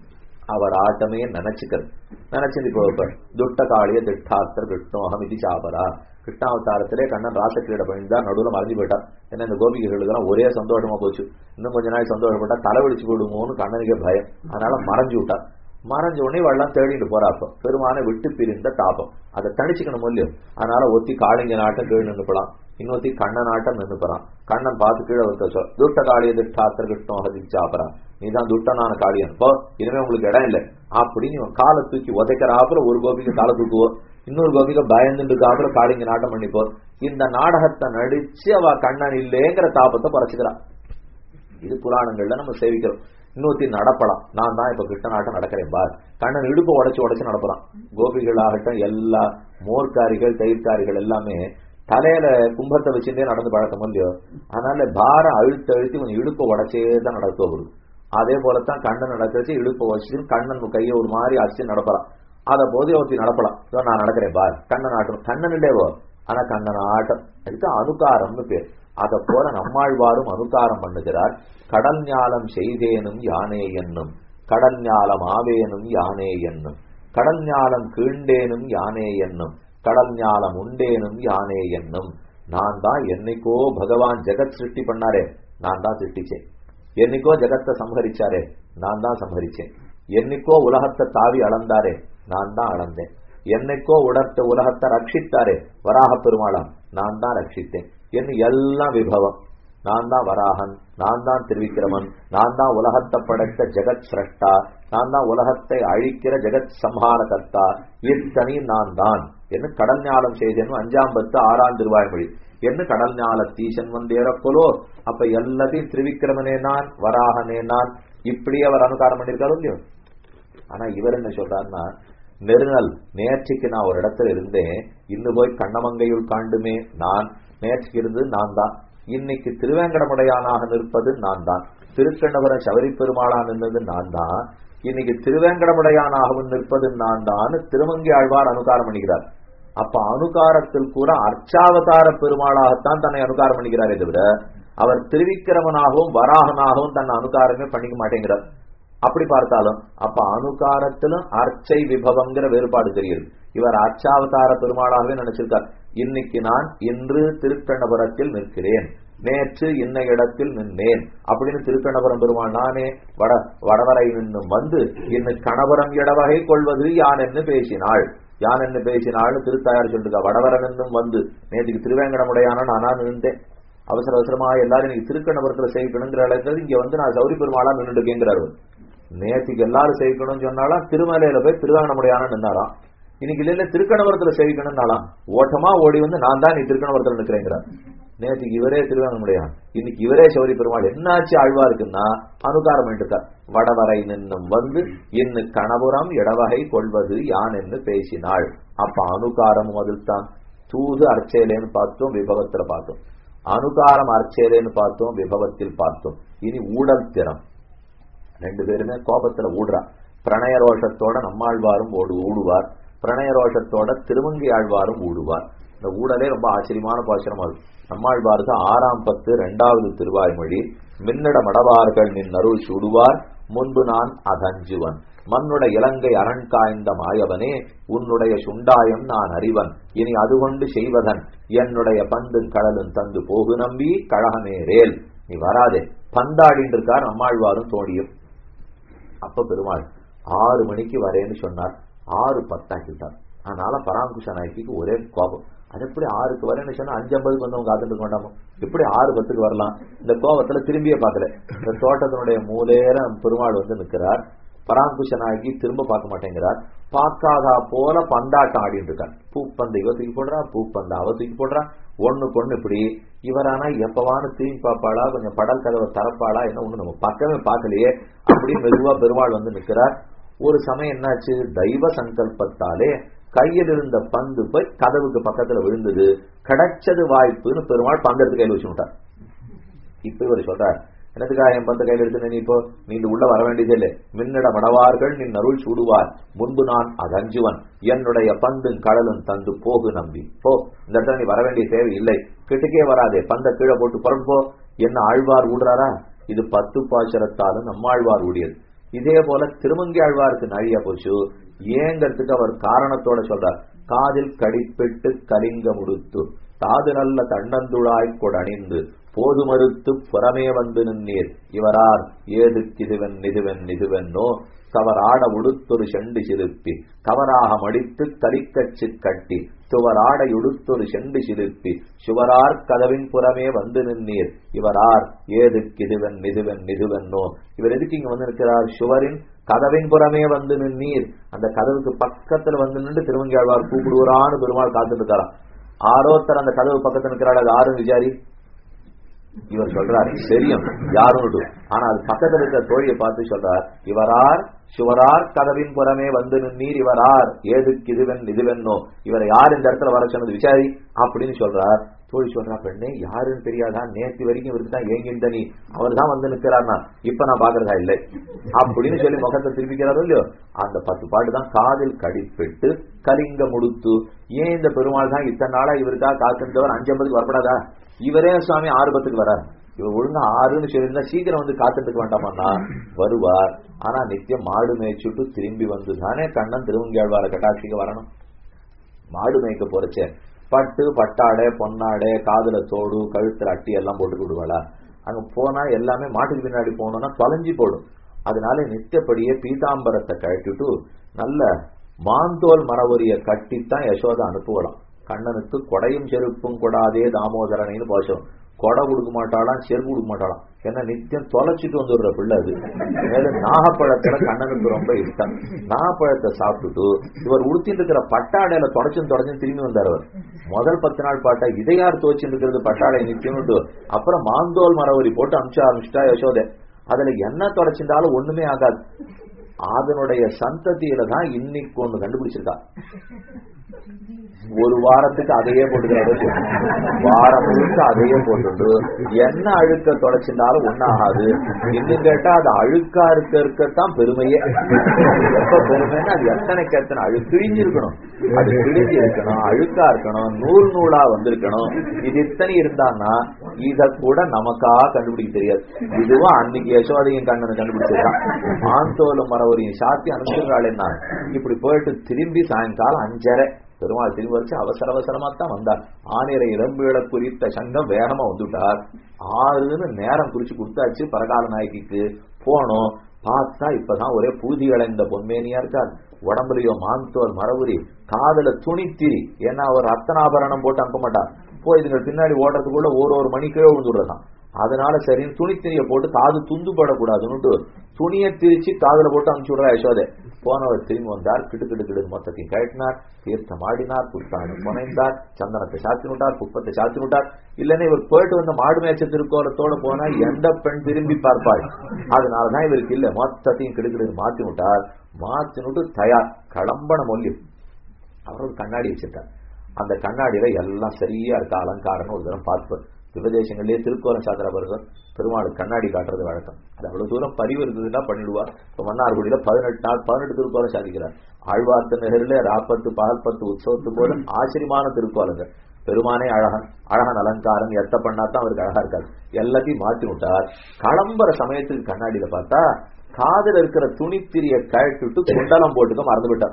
அவர் ஆட்டமே நினைச்சுக்கிறது நினைச்சது இப்போ துட்ட காளிய திட்டாஸ்தர் கிருஷ்ணோகம் இது சாபரா கிருஷ்ணாவதாரத்திலே கண்ணன் ராசக்கிரீட பண்ணிதான் நடுவில் மறைஞ்சு போயிட்டார் ஏன்னா இந்த கோபிகைகளுக்கெல்லாம் ஒரே சந்தோஷமா போச்சு இன்னும் கொஞ்ச நாள் சந்தோஷப்பட்டா தலைவலிச்சு போடுமோன்னு கண்ணனுக்கே பயம் அதனால மறைஞ்சு விட்டார் மறைஞ்ச உடனே வெள்ளம் தேடிட்டு போறாப்போ பெருமானை விட்டு பிரிந்த தாபம் அதை தணிச்சுக்கணும் இல்லையோ அதனால ஒத்தி காளிங்க நாட்டம் கீழே நின்றுப்பலாம் இன்னொத்தி கண்ண நாட்டம் நின்றுப்பறான் கண்ணன் பார்த்து கீழே வந்து சொல் துட்ட காளிய திட்டாத்திர கிருஷ்ணம் ஹதிச்சாப்பரா நீ தான் துட்டனான காளியன் போ இனிமே உங்களுக்கு இடம் இல்லை அப்படின்னு இவன் காலை தூக்கி உதைக்கிறாப்புல ஒரு கோபிக்கு காலை தூக்குவோம் இன்னொரு கோபிக்க பயந்துட்டு இருக்காப்புல காளிங்க நாட்டம் பண்ணிப்போ இந்த நாடகத்தை நடிச்சு அவ கண்ணன் இல்லேங்கிற தாபத்தை பறச்சுக்கிறான் இது புராணங்கள்ல நம்ம சேவிக்கிறோம் இன்னொருத்தி நடப்பலாம் நான் தான் இப்ப கிருஷ்ண நாட்டம் நடக்கிறேன் பார் கண்ணன் இடுப்பு உடைச்சு உடைச்சு நடப்பலாம் கோபிகள் ஆகட்டும் எல்லா மோர்காரிகள் தயிர்காரிகள் எல்லாமே தலையில கும்பத்தை வச்சுட்டே நடந்து பழக்கம் இல்லையோ அதனால பாரம் அழுத்து அழுத்தி கொஞ்சம் இடுப்பை உடைச்சே தான் நடக்க வருது அதே போலத்தான் கண்ணன் நடக்கிறச்சு இடுப்பை வச்சு கண்ணன் கையை ஒரு மாதிரி அடிச்சு நடப்பலாம் அத போது ஒருத்தி நடப்பலாம் நான் நடக்கிறேன் பார் கண்ணன் ஆட்டம் கண்ணன் இல்லையவோ ஆனா கண்ணன் ஆட்டம் அதுக்கு அனுகாரம்னு பேர் அத போல நம்மாழ்வாரும் அனுகாரம் பண்ணுகிறார் கடல் ஞாலம் செய்தேனும் யானே என்னும் கடல் ஞாலம் ஆவேனும் யானே என்னும் கடல் ஞாலம் கீண்டேனும் யானே என்னும் கடல் ஞாலம் உண்டேனும் யானே என்னும் நான் தான் என்னைக்கோ பகவான் ஜெகத் சிருஷ்டி பண்ணாரே நான் தான் சிருஷ்டிச்சேன் என்னைக்கோ ஜெகத்தை சம்ஹரிச்சாரே நான் தான் சம்ஹரிச்சேன் என்னைக்கோ உலகத்தை தாவி அளந்தாரே நான் தான் அளந்தேன் என்னைக்கோ உடத்த உலகத்தை ரட்சித்தாரே வராக பெருமாளாம் நான் தான் ரட்சித்தேன் என்ன எல்லாம் விபவம் நான் தான் வராகன் நான் தான் திருவிக்கிரமன் நான் தான் உலகத்தை படைத்த ஜெகத் சிரஷ்டா நான் தான் உலகத்தை அழிக்கிற ஜெகத் சம்ஹாரகர்த்தா இத்தனி நான் தான் என்று கடல் ஞாலம் செய்தேன் அஞ்சாம் பத்து ஆறாம் திருவாய்மொழி என்ன கடல் ஞால தீசன் வந்து இறக்கலோ அப்ப எல்லாத்தையும் திருவிக்கிரமனே நான் வராகனே நான் இப்படி அவர் அனுகாரம் பண்ணிருக்காரு இல்லையோ ஆனா இவர் என்ன சொல்றாருன்னா நெருநல் நேற்றுக்கு நான் ஒரு இடத்துல இருந்தேன் இன்னும் போய் கண்ணமங்கையுள் காண்டுமே நான் நேற்றுக்கு இருந்து நான் தான் இன்னைக்கு திருவேங்கடமுடையானாக நிற்பது நான் தான் திருக்கண்ணபுரம் சபரி பெருமாளா நின்றது நான் தான் இன்னைக்கு திருவேங்கடமுடையானாகவும் நிற்பது நான் தான் திருமங்கி ஆழ்வார் அனுகாரம் பண்ணுகிறார் அப்ப அனுகாரத்தில் கூட அர்ச்சாவதார பெருமாளாகத்தான் தன்னை அனுகாரம் பண்ணிக்கிறாரே தவிர அவர் திருவிக்கிரமனாகவும் வராகனாகவும் தன்னை அனுகாரமே பண்ணிக்க மாட்டேங்கிறார் அப்படி பார்த்தாலும் அப்ப அனுகாரத்திலும் அர்ச்சை விபவங்கிற வேறுபாடு தெரியுது இவர் அர்ச்சாவதார பெருமாளாகவே நினைச்சிருக்கார் இன்னைக்கு நான் இன்று திருக்கண்ணபுரத்தில் நிற்கிறேன் நேற்று இன்ன இடத்தில் நின்றேன் அப்படின்னு திருக்கண்ணபுரம் பெருமாள் நானே வட வடவரை நின்னும் வந்து இன்னும் கணபுரம் இடவகை கொள்வது யான் என்று பேசினாள் யான் என்ன பேசினாள்னு திருத்தாயார் சொல்லிருக்கா வடவரன் என்னும் வந்து நேற்றுக்கு திருவேங்கடமுடையான நானா நின்றேன் அவசர அவசரமா எல்லாரும் இன்னைக்கு திருக்கண்ணபுரத்துல செய்யணுங்கிற அளவுக்கு இங்க வந்து நான் சௌரி பெருமாளா நின்றுட்டு இருக்கேங்கிறாரு நேற்றுக்கு எல்லாரும் செய்யணும்னு சொன்னாலாம் திருமலையில போய் திருவேங்கடமுடையான நின்னாராம் இன்னைக்கு இல்ல திருக்கணபுரத்துல சேவிக்கணும்னாலாம் ஓட்டமா ஓடி வந்து நான் தான் நீ திருக்கணபுரத்துல நிக்கிறேங்கிறார் நேற்றுக்கு இவரே திருவேங்கடமுடையான் இன்னைக்கு இவரே சௌரி பெருமாள் என்னாச்சு ஆழ்வா இருக்குன்னா அனுகாரம் பண்ணிருக்கார் வடவரை நின்னும் வந்து இன்னு கணபுரம் இடவகை கொள்வது யான் என்று பேசினாள் அப்ப அனுகாரமும் அதில் தான் தூது அர்ச்சேலேன்னு பார்த்தோம் விபவத்துல பார்த்தோம் அனுகாரம் அர்ச்சேலேன்னு பார்த்தோம் விபவத்தில் பார்த்தோம் இனி ஊழல் திறம் ரெண்டு பேருமே கோபத்துல ஊடுறா பிரணய ரோஷத்தோட நம்மாழ்வாரும் ஓடு ஊடுவார் பிரணய ரோஷத்தோட திருமங்கி ஆழ்வாரும் ஊடுவார் இந்த ஊடலே ரொம்ப ஆச்சரியமான பாசனமா இருக்கு நம்மாழ்வாருக்கு ஆறாம் பத்து இரண்டாவது திருவாய்மொழி மின்னிட மடவார்கள் நின் அருள் சூடுவார் முன்பு நான் அதஞ்சுவன் மண்ணுடைய இலங்கை அரண் காய்ந்த மாயவனே உன்னுடைய சுண்டாயம் நான் அறிவன் இனி அது கொண்டு செய்வதன் என்னுடைய பந்தும் கடலும் தந்து போகு நம்பி கழகமேரேல் நீ வராதே பந்தாடின்னு இருக்கார் நம்மாழ்வாரும் தோணியும் அப்ப பெருமாள் ஆறு மணிக்கு வரேன்னு சொன்னார் ஆறு பத்தாக்கிட்டார் அதனால பராங்குஷ நாயக்கிக்கு ஒரே கோபம் அது எப்படி ஆறுக்கு வரேன்னு சொன்னா அஞ்சு ஐம்பதுக்கு வந்தவங்க காத்துட்டு இருக்க வேண்டாமோ எப்படி ஆறு பத்துக்கு வரலாம் இந்த கோபத்துல திரும்பியே பார்க்கல இந்த தோட்டத்தினுடைய மூலையில பெருமாள் வந்து நிற்கிறார் பராங்குஷ நாயகி திரும்ப பார்க்க மாட்டேங்கிறார் பார்க்காதா போல பந்தாட்டம் ஆடிட்டு இருக்கார் பூப்பந்த இவ தூக்கி போடுறா பூப்பந்த அவ தூக்கி போடுறா ஒண்ணு பொண்ணு இப்படி இவரானா எப்பவானு திரும்பி பார்ப்பாளா கொஞ்சம் படல் கதவை தரப்பாளா என்ன ஒண்ணு நம்ம பக்கமே பார்க்கலையே அப்படின்னு மெதுவா பெருமாள் வந்து நிற்கிறார் ஒரு சமயம் என்னாச்சு தெய்வ சங்கல்பத்தாலே கையில் இருந்த பந்து போய் கதவுக்கு பக்கத்துல விழுந்தது கிடைச்சது வாய்ப்புன்னு பெருமாள் பந்தத்துக்கு கையில் வச்சு விட்டார் இப்ப இவர் சொல்றார் என்னதுக்காக என் பந்த கையில் எடுத்து நீ இப்போ நீ இந்த உள்ள வர வேண்டியதே இல்லை மின்னிட மடவார்கள் நின் அருள் சூடுவார் முன்பு நான் அதஞ்சுவன் என்னுடைய பந்தும் கடலும் தந்து போகு நம்பி போ இந்த இடத்துல நீ வர வேண்டிய தேவை இல்லை கிட்டக்கே வராதே பந்த கீழே போட்டு புறப்போ என்ன ஆழ்வார் விடுறாரா இது பத்து பாசரத்தாலும் நம்மாழ்வார் ஊடியது இதே போல திருமங்கி ஆழ்வாருக்கு நழியா போச்சு ஏங்கிறதுக்கு அவர் காரணத்தோட சொல்றார் காதில் கடிப்பிட்டு கலிங்க முடுத்து தாது நல்ல தண்டந்துழாய் கொடணிந்து போது மறுத்து புறமே வந்து நின்னீர் இவரார் ஏது கிதுவன் நிதுவன் நிதுவென்னோ கவராட உடுத்தொரு செண்டு சிலுப்பி கவராக மடித்து கலிக்கச்சு கட்டி துவராடை உடுத்தொரு செண்டு சிலுப்பி சுவரார் கதவின் புறமே வந்து நின்னீர் இவரார் ஏது கிதுவன் நிதுவன் நிதுவென்னோ இவர் எதுக்கு இங்க வந்து நிற்கிறார் சுவரின் கதவின் புறமே வந்து நின்னீர் அந்த கதவுக்கு பக்கத்துல வந்து நின்று திருவங்கியாழ்வார் கூப்பிடுவாரான்னு பெருமாள் காத்துட்டு இருக்காராம் ஆரோத்தர் அந்த கதவு பக்கத்துல நிற்கிறாள் அது ஆறும் விசாரி இவர் சொல்றாரு தெரியும் யாரும் ஆனா அது பக்கத்துல இருக்கிற தோழியை பார்த்து சொல்றார் இவரார் சிவரார் கதவின் புறமே வந்து நின்னீர் இவரார் ஏதுக்கு இதுவென் இதுவென்னோ இவரை யார் இந்த இடத்துல வர சொன்னது விசாரி அப்படின்னு சொல்றார் தோழி சொல்றா பெண்ணே யாருன்னு தெரியாதா நேற்று வரைக்கும் இவருக்கு தான் ஏங்கிருந்த நீ அவர் தான் வந்து நிற்கிறார்னா இப்ப நான் பாக்குறதா இல்லை அப்படின்னு சொல்லி முகத்தை திருப்பிக்கிறாரோ இல்லையோ அந்த பத்து பாட்டு தான் காதில் கடிப்பிட்டு கலிங்க முடுத்து ஏன் இந்த பெருமாள் தான் இத்தனை நாளா இவருக்கா காத்துன்றவர் அஞ்சு ஐம்பதுக்கு வரப்படாதா இவரே சுவாமி ஆறு பத்துக்கு வரார் இவர் ஒழுங்கா ஆறுன்னு சொல்லியிருந்தா சீக்கிரம் வந்து காத்துட்டு வேண்டாமன்னா வருவார் ஆனா நித்தியம் மாடு மேய்ச்சுட்டு திரும்பி வந்து தானே கண்ணன் திருவங்கியாழ்வார கட்டாட்சிக்கு வரணும் மாடு மேய்க்க போறச்சே பட்டு பட்டாடை பொன்னாடை காதுல தோடு கழுத்துல அட்டி எல்லாம் போட்டு விடுவாளா அங்க போனா எல்லாமே மாட்டுக்கு பின்னாடி போனோம்னா தொலைஞ்சி போடும் அதனால நித்தியப்படியே பீதாம்பரத்தை கழட்டிட்டு நல்ல மாந்தோல் மரவரிய கட்டித்தான் யசோதா அனுப்புவலாம் கண்ணனுக்கு கொடையும் செருப்பும் கொடாதே தாமோதரனைன்னு பாசம் கொடை கொடுக்க மாட்டாளாம் செருப்பு கொடுக்க மாட்டாளாம் ஏன்னா நித்தியம் தொலைச்சிட்டு வந்துடுற பிள்ளை அது மேலும் நாகப்பழத்துல கண்ணனுக்கு ரொம்ப இஷ்டம் நாகப்பழத்தை சாப்பிட்டுட்டு இவர் உடுத்திட்டு இருக்கிற பட்டாடையில தொடச்சும் தொடச்சும் திரும்பி வந்தார் அவர் முதல் பத்து நாள் பாட்டா இதையார் துவச்சிட்டு இருக்கிறது பட்டாடை நித்தியம்ட்டு அப்புறம் மாந்தோல் மரவரி போட்டு அமிச்சா ஆரம்பிச்சிட்டா யசோதை அதுல என்ன தொடச்சிருந்தாலும் ஒண்ணுமே ஆகாது அதனுடைய சந்ததியில தான் இன்னைக்கு ஒண்ணு கண்டுபிடிச்சிருக்கா ஒரு வாரத்துக்கு அதையே போட்டுக்கிறாரு வாரம் முழுக்க அதையே போட்டுட்டு என்ன அழுக்க தொடச்சிருந்தாலும் ஒன்னாகாது இன்னும் கேட்டா அது அழுக்கா இருக்க இருக்கத்தான் பெருமையே எப்ப பெருமைன்னா அது எத்தனைக்கு எத்தனை அழு கிழிஞ்சிருக்கணும் அது கிழிஞ்சு இருக்கணும் அழுக்கா இருக்கணும் நூல் நூலா வந்திருக்கணும் இது இத்தனை இருந்தான்னா இத கூட நமக்கா கண்டுபிடிக்க தெரியாது இதுவும் அன்னைக்கு யசோதையும் கண்ணனை கண்டுபிடிச்சிருக்கான் ஆந்தோலும் மரவரையும் சாத்தி அனுப்பிச்சிருக்காள் என்ன இப்படி போயிட்டு திரும்பி சாயங்காலம் அஞ்சரை பெருமாள் திரும்பி வச்சு அவசர அவசரமா தான் வந்தார் ஆனிரை இளம்புகளை குறித்த சங்கம் வேகமா வந்துட்டார் ஆறுன்னு நேரம் குறிச்சு கொடுத்தாச்சு பரகால நாயகிக்கு போனோம் பார்த்தா இப்பதான் ஒரே பூதி அடைந்த பொன்மேனியா இருக்கார் உடம்புலயோ மாந்தோல் மரபுரி காதுல துணித்திரி ஏன்னா அவர் அத்தனாபரணம் போட்டு அனுப்ப மாட்டார் போய் இதுங்க பின்னாடி ஓடுறதுக்குள்ள ஒரு ஒரு மணி கீழே விழுந்துடுறதான் அதனால சரி துணித்திரிய போட்டு காது துண்டு படக்கூடாதுன்னு துணியை திரிச்சு காதுல போட்டு அனுப்பிச்சு விடுறா யசோதே போனவர் திரும்பி வந்தார் கிடு கிடு கிடு மொத்தத்தையும் கழட்டினார் தீர்த்தம் ஆடினார் புத்தாண்டு புனைந்தார் சந்தனத்தை சாத்தி விட்டார் குப்பத்தை சாத்தி விட்டார் இல்லன்னா இவர் போயிட்டு வந்த மாடு மேய்ச்ச திருக்கோலத்தோட போனா எந்த பெண் திரும்பி பார்ப்பாள் அதனாலதான் இவருக்கு இல்ல மொத்தத்தையும் கிடுக்கிடு மாத்தி விட்டார் மாத்தி விட்டு தயார் களம்பன மொழி அவர் ஒரு கண்ணாடி வச்சிருக்கார் அந்த கண்ணாடியில எல்லாம் சரியா இருக்கா அலங்காரம்னு ஒரு தரம் பார்ப்பார் விபதேசங்கள்லயே திருக்கோலம் சாத்திர பிறகு பெருமாள் கண்ணாடி காட்டுறது வழக்கம் அது அவ்வளவு தூரம் பரிவு இருந்ததுன்னா பண்ணிடுவா இப்ப மன்னார்குடியில பதினெட்டு நாள் பதினெட்டு திருக்கோலம் சாதிக்கிறார் ஆழ்வார்த்த நகரில ராப்பத்து பகல்பத்து உற்சவத்து போல ஆச்சரியமான திருக்கோலங்கள் பெருமானே அழகன் அழகன் அலங்காரம் எத்த பண்ணாதான் அவருக்கு அழகா இருக்காது எல்லாத்தையும் மாத்தி விட்டார் களம்புற சமயத்துக்கு கண்ணாடியில பார்த்தா காதுல இருக்கிற துணித்திரிய கழட்டுட்டு குண்டலம் போட்டுக்க மறந்து விட்டார்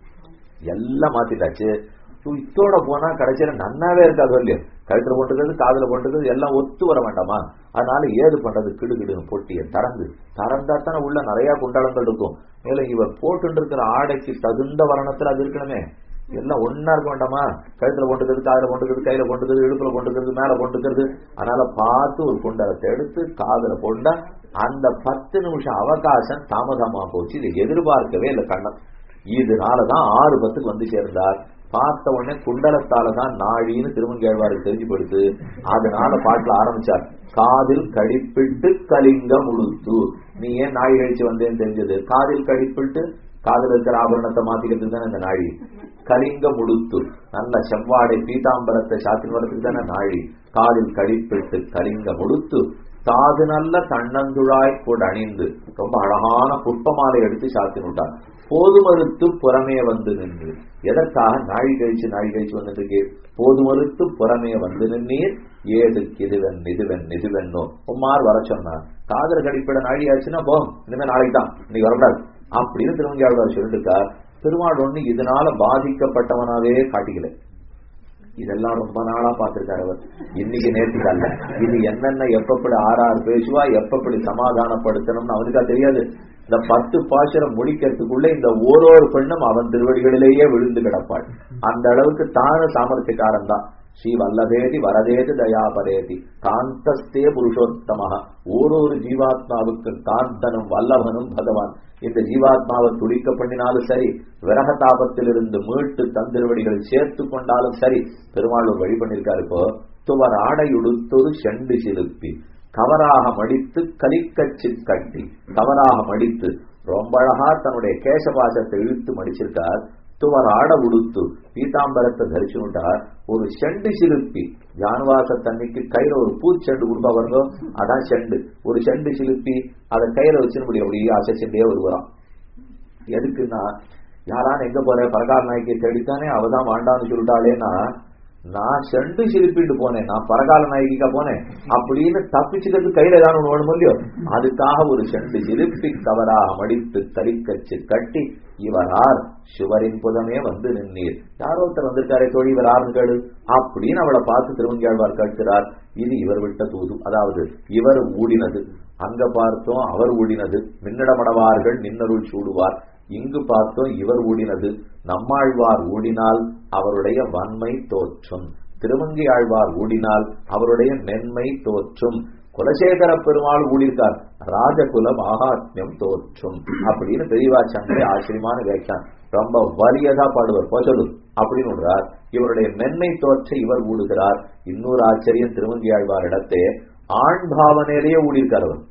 எல்லாம் மாத்திட்டாச்சு இத்தோட போனா கடைசியில நன்னாவே இருக்காது இல்லையோ கழுத்துல போட்டுக்கிறது காதுல போட்டுக்கிறது எல்லாம் ஒத்து வர வேண்டாமா அதனால ஏது பண்றது கிடுகிடுன்னு பொட்டிய திறந்து திறந்தா தானே உள்ள நிறைய குண்டலங்கள் இருக்கும் மேலும் இவர் போட்டு இருக்கிற ஆடைக்கு தகுந்த வரணத்துல அது இருக்கணுமே எல்லாம் ஒன்னா இருக்க வேண்டாமா கழுத்துல போட்டுக்கிறது காதுல போட்டுக்கிறது கையில போட்டுக்கிறது இடுப்புல போட்டுக்கிறது மேல போட்டுக்கிறது அதனால பார்த்து ஒரு குண்டலத்தை எடுத்து காதுல போட்டா அந்த பத்து நிமிஷம் அவகாசம் தாமதமா போச்சு இதை எதிர்பார்க்கவே இல்லை கண்ணன் இதனாலதான் ஆறு பத்துக்கு வந்து சேர்ந்தார் பார்த்த உடனே குண்டலத்தாலதான் நாழின்னு திருமங்கேழ்வாருக்கு தெரிஞ்சு போடுது அதனால பாட்டுல ஆரம்பிச்சார் காதில் கடிப்பிட்டு கலிங்கம் உடுத்து நீ ஏன் நாழி கழிச்சு வந்தேன்னு தெரிஞ்சது காதில் கடிப்பிட்டு காதில் இருக்கிற ஆபரணத்தை மாத்திக்கிறதுக்கு தானே இந்த நாழி கலிங்கம் உடுத்து நல்ல செவ்வாடை பீதாம்பரத்தை சாத்தின் வரத்துக்கு தானே நாழி காதில் கடிப்பிட்டு கலிங்கம் உடுத்து தாது நல்ல தன்னந்துழாய் கூட அணிந்து ரொம்ப அழகான புஷ்பமாலை எடுத்து சாத்தி விட்டார் போதுமறுத்து புறமே வந்து நின்று எதற்காக நாழி கழிச்சு நாழி கழிச்சு வந்துட்டு போதுமறுத்து புறமே வந்து நின்னீர் ஏது கிதுவன் நிதுவன் நிதுவென்னோ உம்மார் வர சொன்னார் காதல் கடிப்பிட நாழி ஆச்சுன்னா போம் இனிமே நாளைக்கு தான் இன்னைக்கு வரக்கூடாது அப்படின்னு திருமங்கியாழ்வார் சொல்லிருக்கார் பெருமாள் ஒண்ணு இதனால பாதிக்கப்பட்டவனாவே காட்டிக்கல இதெல்லாம் ரொம்ப நாளா பார்த்திருக்காரு அவர் இன்னைக்கு நேர்த்திக்கல்ல இது என்னென்ன எப்பப்படி ஆறாறு பேசுவா எப்பப்படி சமாதானப்படுத்தணும்னு அவனுக்கா தெரியாது இந்த பத்து பாசுரம் முடிக்கிறதுக்குள்ள இந்த ஓரோரு பெண்ணும் அவன் திருவடிகளிலேயே விழுந்து கிடப்பாள் அந்த அளவுக்கு தான சாமர்த்தியக்காரன் தான் ஸ்ரீ வல்லபேதி வரதேதி தயாபரேதி காந்தஸ்தே புருஷோத்தமாக ஓரொரு ஜீவாத்மாவுக்கு காந்தனும் வல்லவனும் பகவான் இந்த ஜீவாத்மாவை துடிக்க பண்ணினாலும் சரி விரக தாபத்திலிருந்து மீட்டு தந்திருவடிகள் சேர்த்து கொண்டாலும் சரி பெருமாள் ஒரு வழி பண்ணிருக்காரு இப்போ துவர் ஆடையுடுத்தொரு செண்டு சிலுப்பி கவராக மடித்து கலிக்கச்சி கட்டி கவராக மடித்து ரொம்ப அழகா தன்னுடைய கேசபாசத்தை இழுத்து மடிச்சிருக்கார் துவர் ஆட உடுத்து பீதாம்பரத்தை தரிச்சு விட்டார் ஒரு செண்டு சிலுப்பி ஜானுவாச தண்ணிக்கு கையில ஒரு பூச்செண்டு கொடுப்பா வருதோ அதான் செண்டு ஒரு செண்டு சிலுப்பி அதை கையில வச்சு முடியும் அப்படியே அசைச்சுட்டே வருவான் எதுக்குன்னா யாரான எங்க போற பரகார நாய்க்கு தேடித்தானே அவதான் வாண்டான்னு சொல்லிட்டாளேன்னா நான் செண்டு சிரிப்பிட்டு போனேன் நான் பரகால நாயகிக்கா போனேன் அப்படின்னு தப்பிச்சுக்கிறது கையில ஏதாவது ஒண்ணு வேணும் இல்லையோ அதுக்காக ஒரு செண்டு சிரிப்பி கவராக மடித்து தறிக்கச்சு கட்டி இவரார் சுவரின் புதமே வந்து நின்னீர் யாரோ ஒருத்தர் வந்திருக்காரே தோழி இவர் ஆறு கேடு அப்படின்னு அவளை பார்த்து திருவங்கியாழ்வார் கேட்கிறார் இது இவர் விட்ட தூது அதாவது இவர் ஊடினது அங்க பார்த்தோம் அவர் ஊடினது மின்னடமடவார்கள் நின்னருள் சூடுவார் இங்கு பார்த்தோம் இவர் ஊடினது நம்மாழ்வார் ஊடினால் அவருடைய வன்மை தோற்றும் திருமங்கி ஆழ்வார் ஊடினால் அவருடைய மென்மை தோற்றும் குலசேகர பெருமாள் ஊழிருக்கார் ராஜகுல மகாத்மியம் தோற்றும் அப்படின்னு பெரியவா சங்கரே ஆச்சரியமான வியாக்கியான் ரொம்ப வலியதா பாடுவார் போச்சது அப்படின்னு விடுறார் இவருடைய மென்மை தோற்றை இவர் ஊடுகிறார் இன்னொரு ஆச்சரியம் திருமங்கி ஆழ்வார் இடத்தே ஆண் பாவனையிலேயே ஊழிருக்கார் அவர்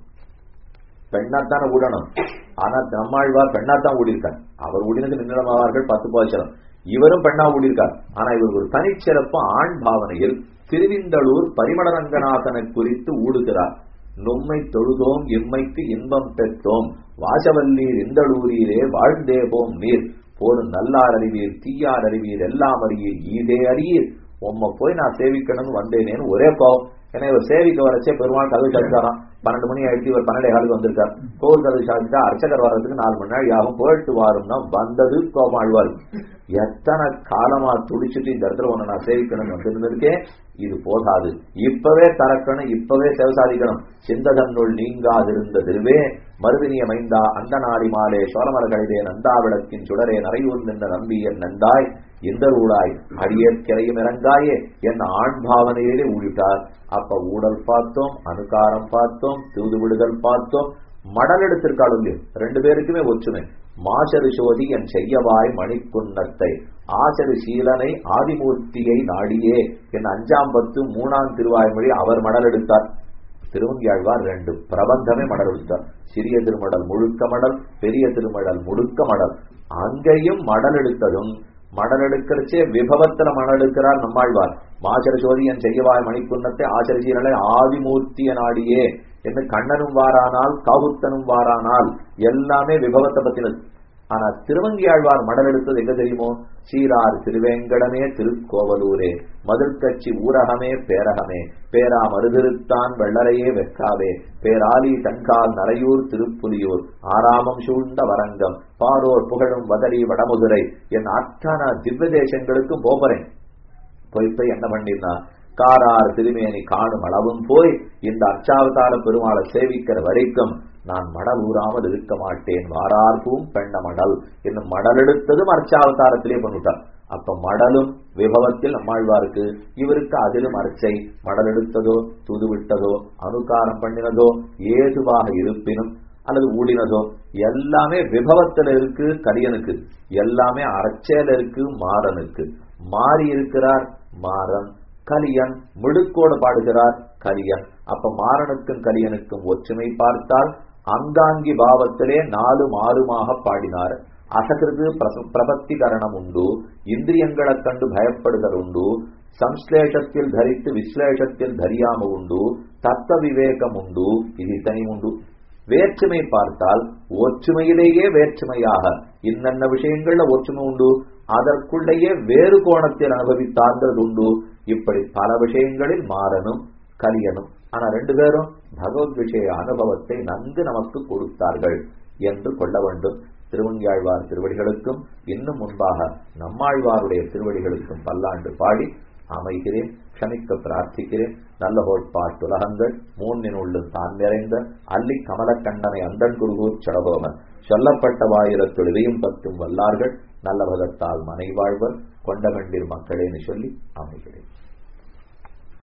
பெண்ணாத்தான ஊடணும் ஆனா நம்மாழ்வார் பெண்ணாத்தான் ஊடியிருக்கார் அவர் ஊடினது நின்னடமாவார்கள் பத்து பாய்ச்சலம் இவரும் பெண்ணா ஊடியிருக்கார் ஆனா இவர் ஒரு தனிச்சிறப்பு ஆண் பாவனையில் திருவிந்தளூர் பரிமள ரங்கநாதனை குறித்து ஊடுகிறார் நும்மை தொழுதோம் இம்மைக்கு இன்பம் பெற்றோம் வாசவல்லீர் இந்தளூரீரே வாழ்ந்தேபோம் நீர் போரும் நல்லார் அறிவீர் தீயார் அறிவீர் எல்லாம் அறியீர் ஈதே அறியீர் உம்மை போய் நான் சேவிக்கணும்னு வந்தேனேன்னு ஒரே கோவம் ஏன்னா இவர் சேவிக்க வரச்சே பெருமாள் கதவு சாதிச்சாராம் பன்னெண்டு மணி ஆயிடுச்சு இவர் பன்னெண்டே காலுக்கு வந்திருக்கார் கோவில் கதவு சாதிச்சா அர்ச்சகர் வர்றதுக்கு நாலு மணி நேரம் ஆகும் போயிட்டு வாரும்னா வந்தது கோபம் ஆழ்வார் எத்தனை காலமா துடிச்சிட்டு இந்த இடத்துல ஒண்ணு நான் சேவிக்கணும்னு வந்திருந்திருக்கேன் இது போதாது இப்பவே தரக்கணும் இப்பவே செவசாதிக்கணும் சிந்ததன்னுள் நீங்காதிருந்த திருவே மருதினிய மைந்தா அந்த நாடி மாலே சோழமர கழிதே நந்தா விளக்கின் சுடரே நரையூர் நின்ற நம்பியன் நந்தாய் இந்த ஊடாய் அடியற்கிறையும் இறங்காயே என் ஆண் பாவனையிலே ஊழிட்டார் அப்ப ஊடல் பார்த்தோம் அனுகாரம் பார்த்தோம் தூது விடுதல் பார்த்தோம் மடல் எடுத்திருக்காள் இல்லையோ ரெண்டு பேருக்குமே ஒற்றுமை மாசரு சோதி என் செய்யவாய் மணிக்குன்னத்தை ஆசரு சீலனை ஆதிமூர்த்தியை நாடியே என் அஞ்சாம் பத்து மூணாம் திருவாய்மொழி அவர் மடல் எடுத்தார் திருவங்கியாழ்வார் ரெண்டு பிரபந்தமே மடல் எடுத்தார் சிறிய திருமடல் முழுக்க மடல் பெரிய திருமடல் முழுக்க மடல் அங்கேயும் மடல் எடுத்ததும் மடல் எடுக்கிறச்சே விபவத்துல மடல் எடுக்கிறார் நம்மாழ்வார் மாசர சோதியன் செய்யவாய் மணிக்குன்னத்தை ஆச்சரிசீலனை ஆதிமூர்த்திய நாடியே என்று கண்ணனும் வாரானால் காவுத்தனும் வாரானால் எல்லாமே விபவத்தை பத்தினது ஆனா திருவங்கியாழ்வார் மடல் எடுத்தது எங்க தெரியுமோ சீரார் திருவேங்கடமே திருக்கோவலூரே மதுர்கட்சி ஊரகமே பேரகமே பேரா மருதிருத்தான் வெள்ளரையே வெக்காவே பேராலி தங்கால் நரையூர் திருப்புலியூர் ஆராமம் சூழ்ந்த வரங்கம் பாரோர் புகழும் வதரி வடமுதுரை என் அத்தனை திவ்ய தேசங்களுக்கும் போகிறேன் போய் போய் என்ன பண்ணிருந்தா காரார் திருமேனி காணும் அளவும் போய் இந்த அச்சாவதார பெருமாளை சேவிக்கிற வரைக்கும் நான் மடல் ஊறாமல் இருக்க மாட்டேன் வாரார்க்கும் பெண்ண மடல் என்னும் மடல் எடுத்ததும் அர்ச்சாவதாரத்திலே பண்ணிவிட்டார் அப்ப மடலும் விபவத்தில் நம்மாழ்வாருக்கு இவருக்கு அதிலும் அர்ச்சை மடல் எடுத்ததோ தூது விட்டதோ அனுகாரம் பண்ணினதோ ஏதுவாக இருப்பினும் அல்லது ஊடினதோ எல்லாமே விபவத்துல இருக்கு கரியனுக்கு எல்லாமே அர்ச்சையில இருக்கு மாறனுக்கு மாறி இருக்கிறார் மாறன் கலியன் மிடுக்கோடு பாடுகிறார் கலியன் அப்ப மாறனுக்கும் கலியனுக்கும் ஒற்றுமை பார்த்தால் அங்காங்கி பாவத்திலே நாலு மாறுமாக பாடினார் அசகிருது பிரபத்திகரணம் உண்டு இந்திரியங்களை கண்டு பயப்படுதல் உண்டு சம்ஸ்லேஷத்தில் தரித்து விஸ்லேஷத்தில் தரியாம உண்டு தத்துவ விவேகம் உண்டு இது இத்தனை உண்டு வேற்றுமை பார்த்தால் ஒற்றுமையிலேயே வேற்றுமையாக இன்னென்ன விஷயங்கள்ல ஒற்றுமை உண்டு அதற்குள்ளேயே வேறு கோணத்தில் அனுபவித்தார்கள் உண்டு இப்படி பல விஷயங்களில் மாறனும் கலியனும் ஆனா ரெண்டு பேரும் பகவத் விஷய அனுபவத்தை நன்கு நமக்கு கொடுத்தார்கள் என்று கொள்ள வேண்டும் திருவங்கியாழ்வார் திருவடிகளுக்கும் இன்னும் முன்பாக நம்மாழ்வாருடைய திருவடிகளுக்கும் பல்லாண்டு பாடி அமைகிறேன் க்ஷமிக்க பிரார்த்திக்கிறேன் நல்ல பாட்டுலகங்கள் மூன்னின் உள்ளும் தான் நிறைந்த அல்லி கமலக்கண்ணனை அந்தன் குருகூர் சடகோமன் சொல்லப்பட்ட வாயிரத்துள் இதையும் பத்தும் வல்லார்கள் நல்ல பதத்தால் மனை வாழ்வர் கொண்டவண்டிர் மக்களேன்னு சொல்லி அமைகிறேன்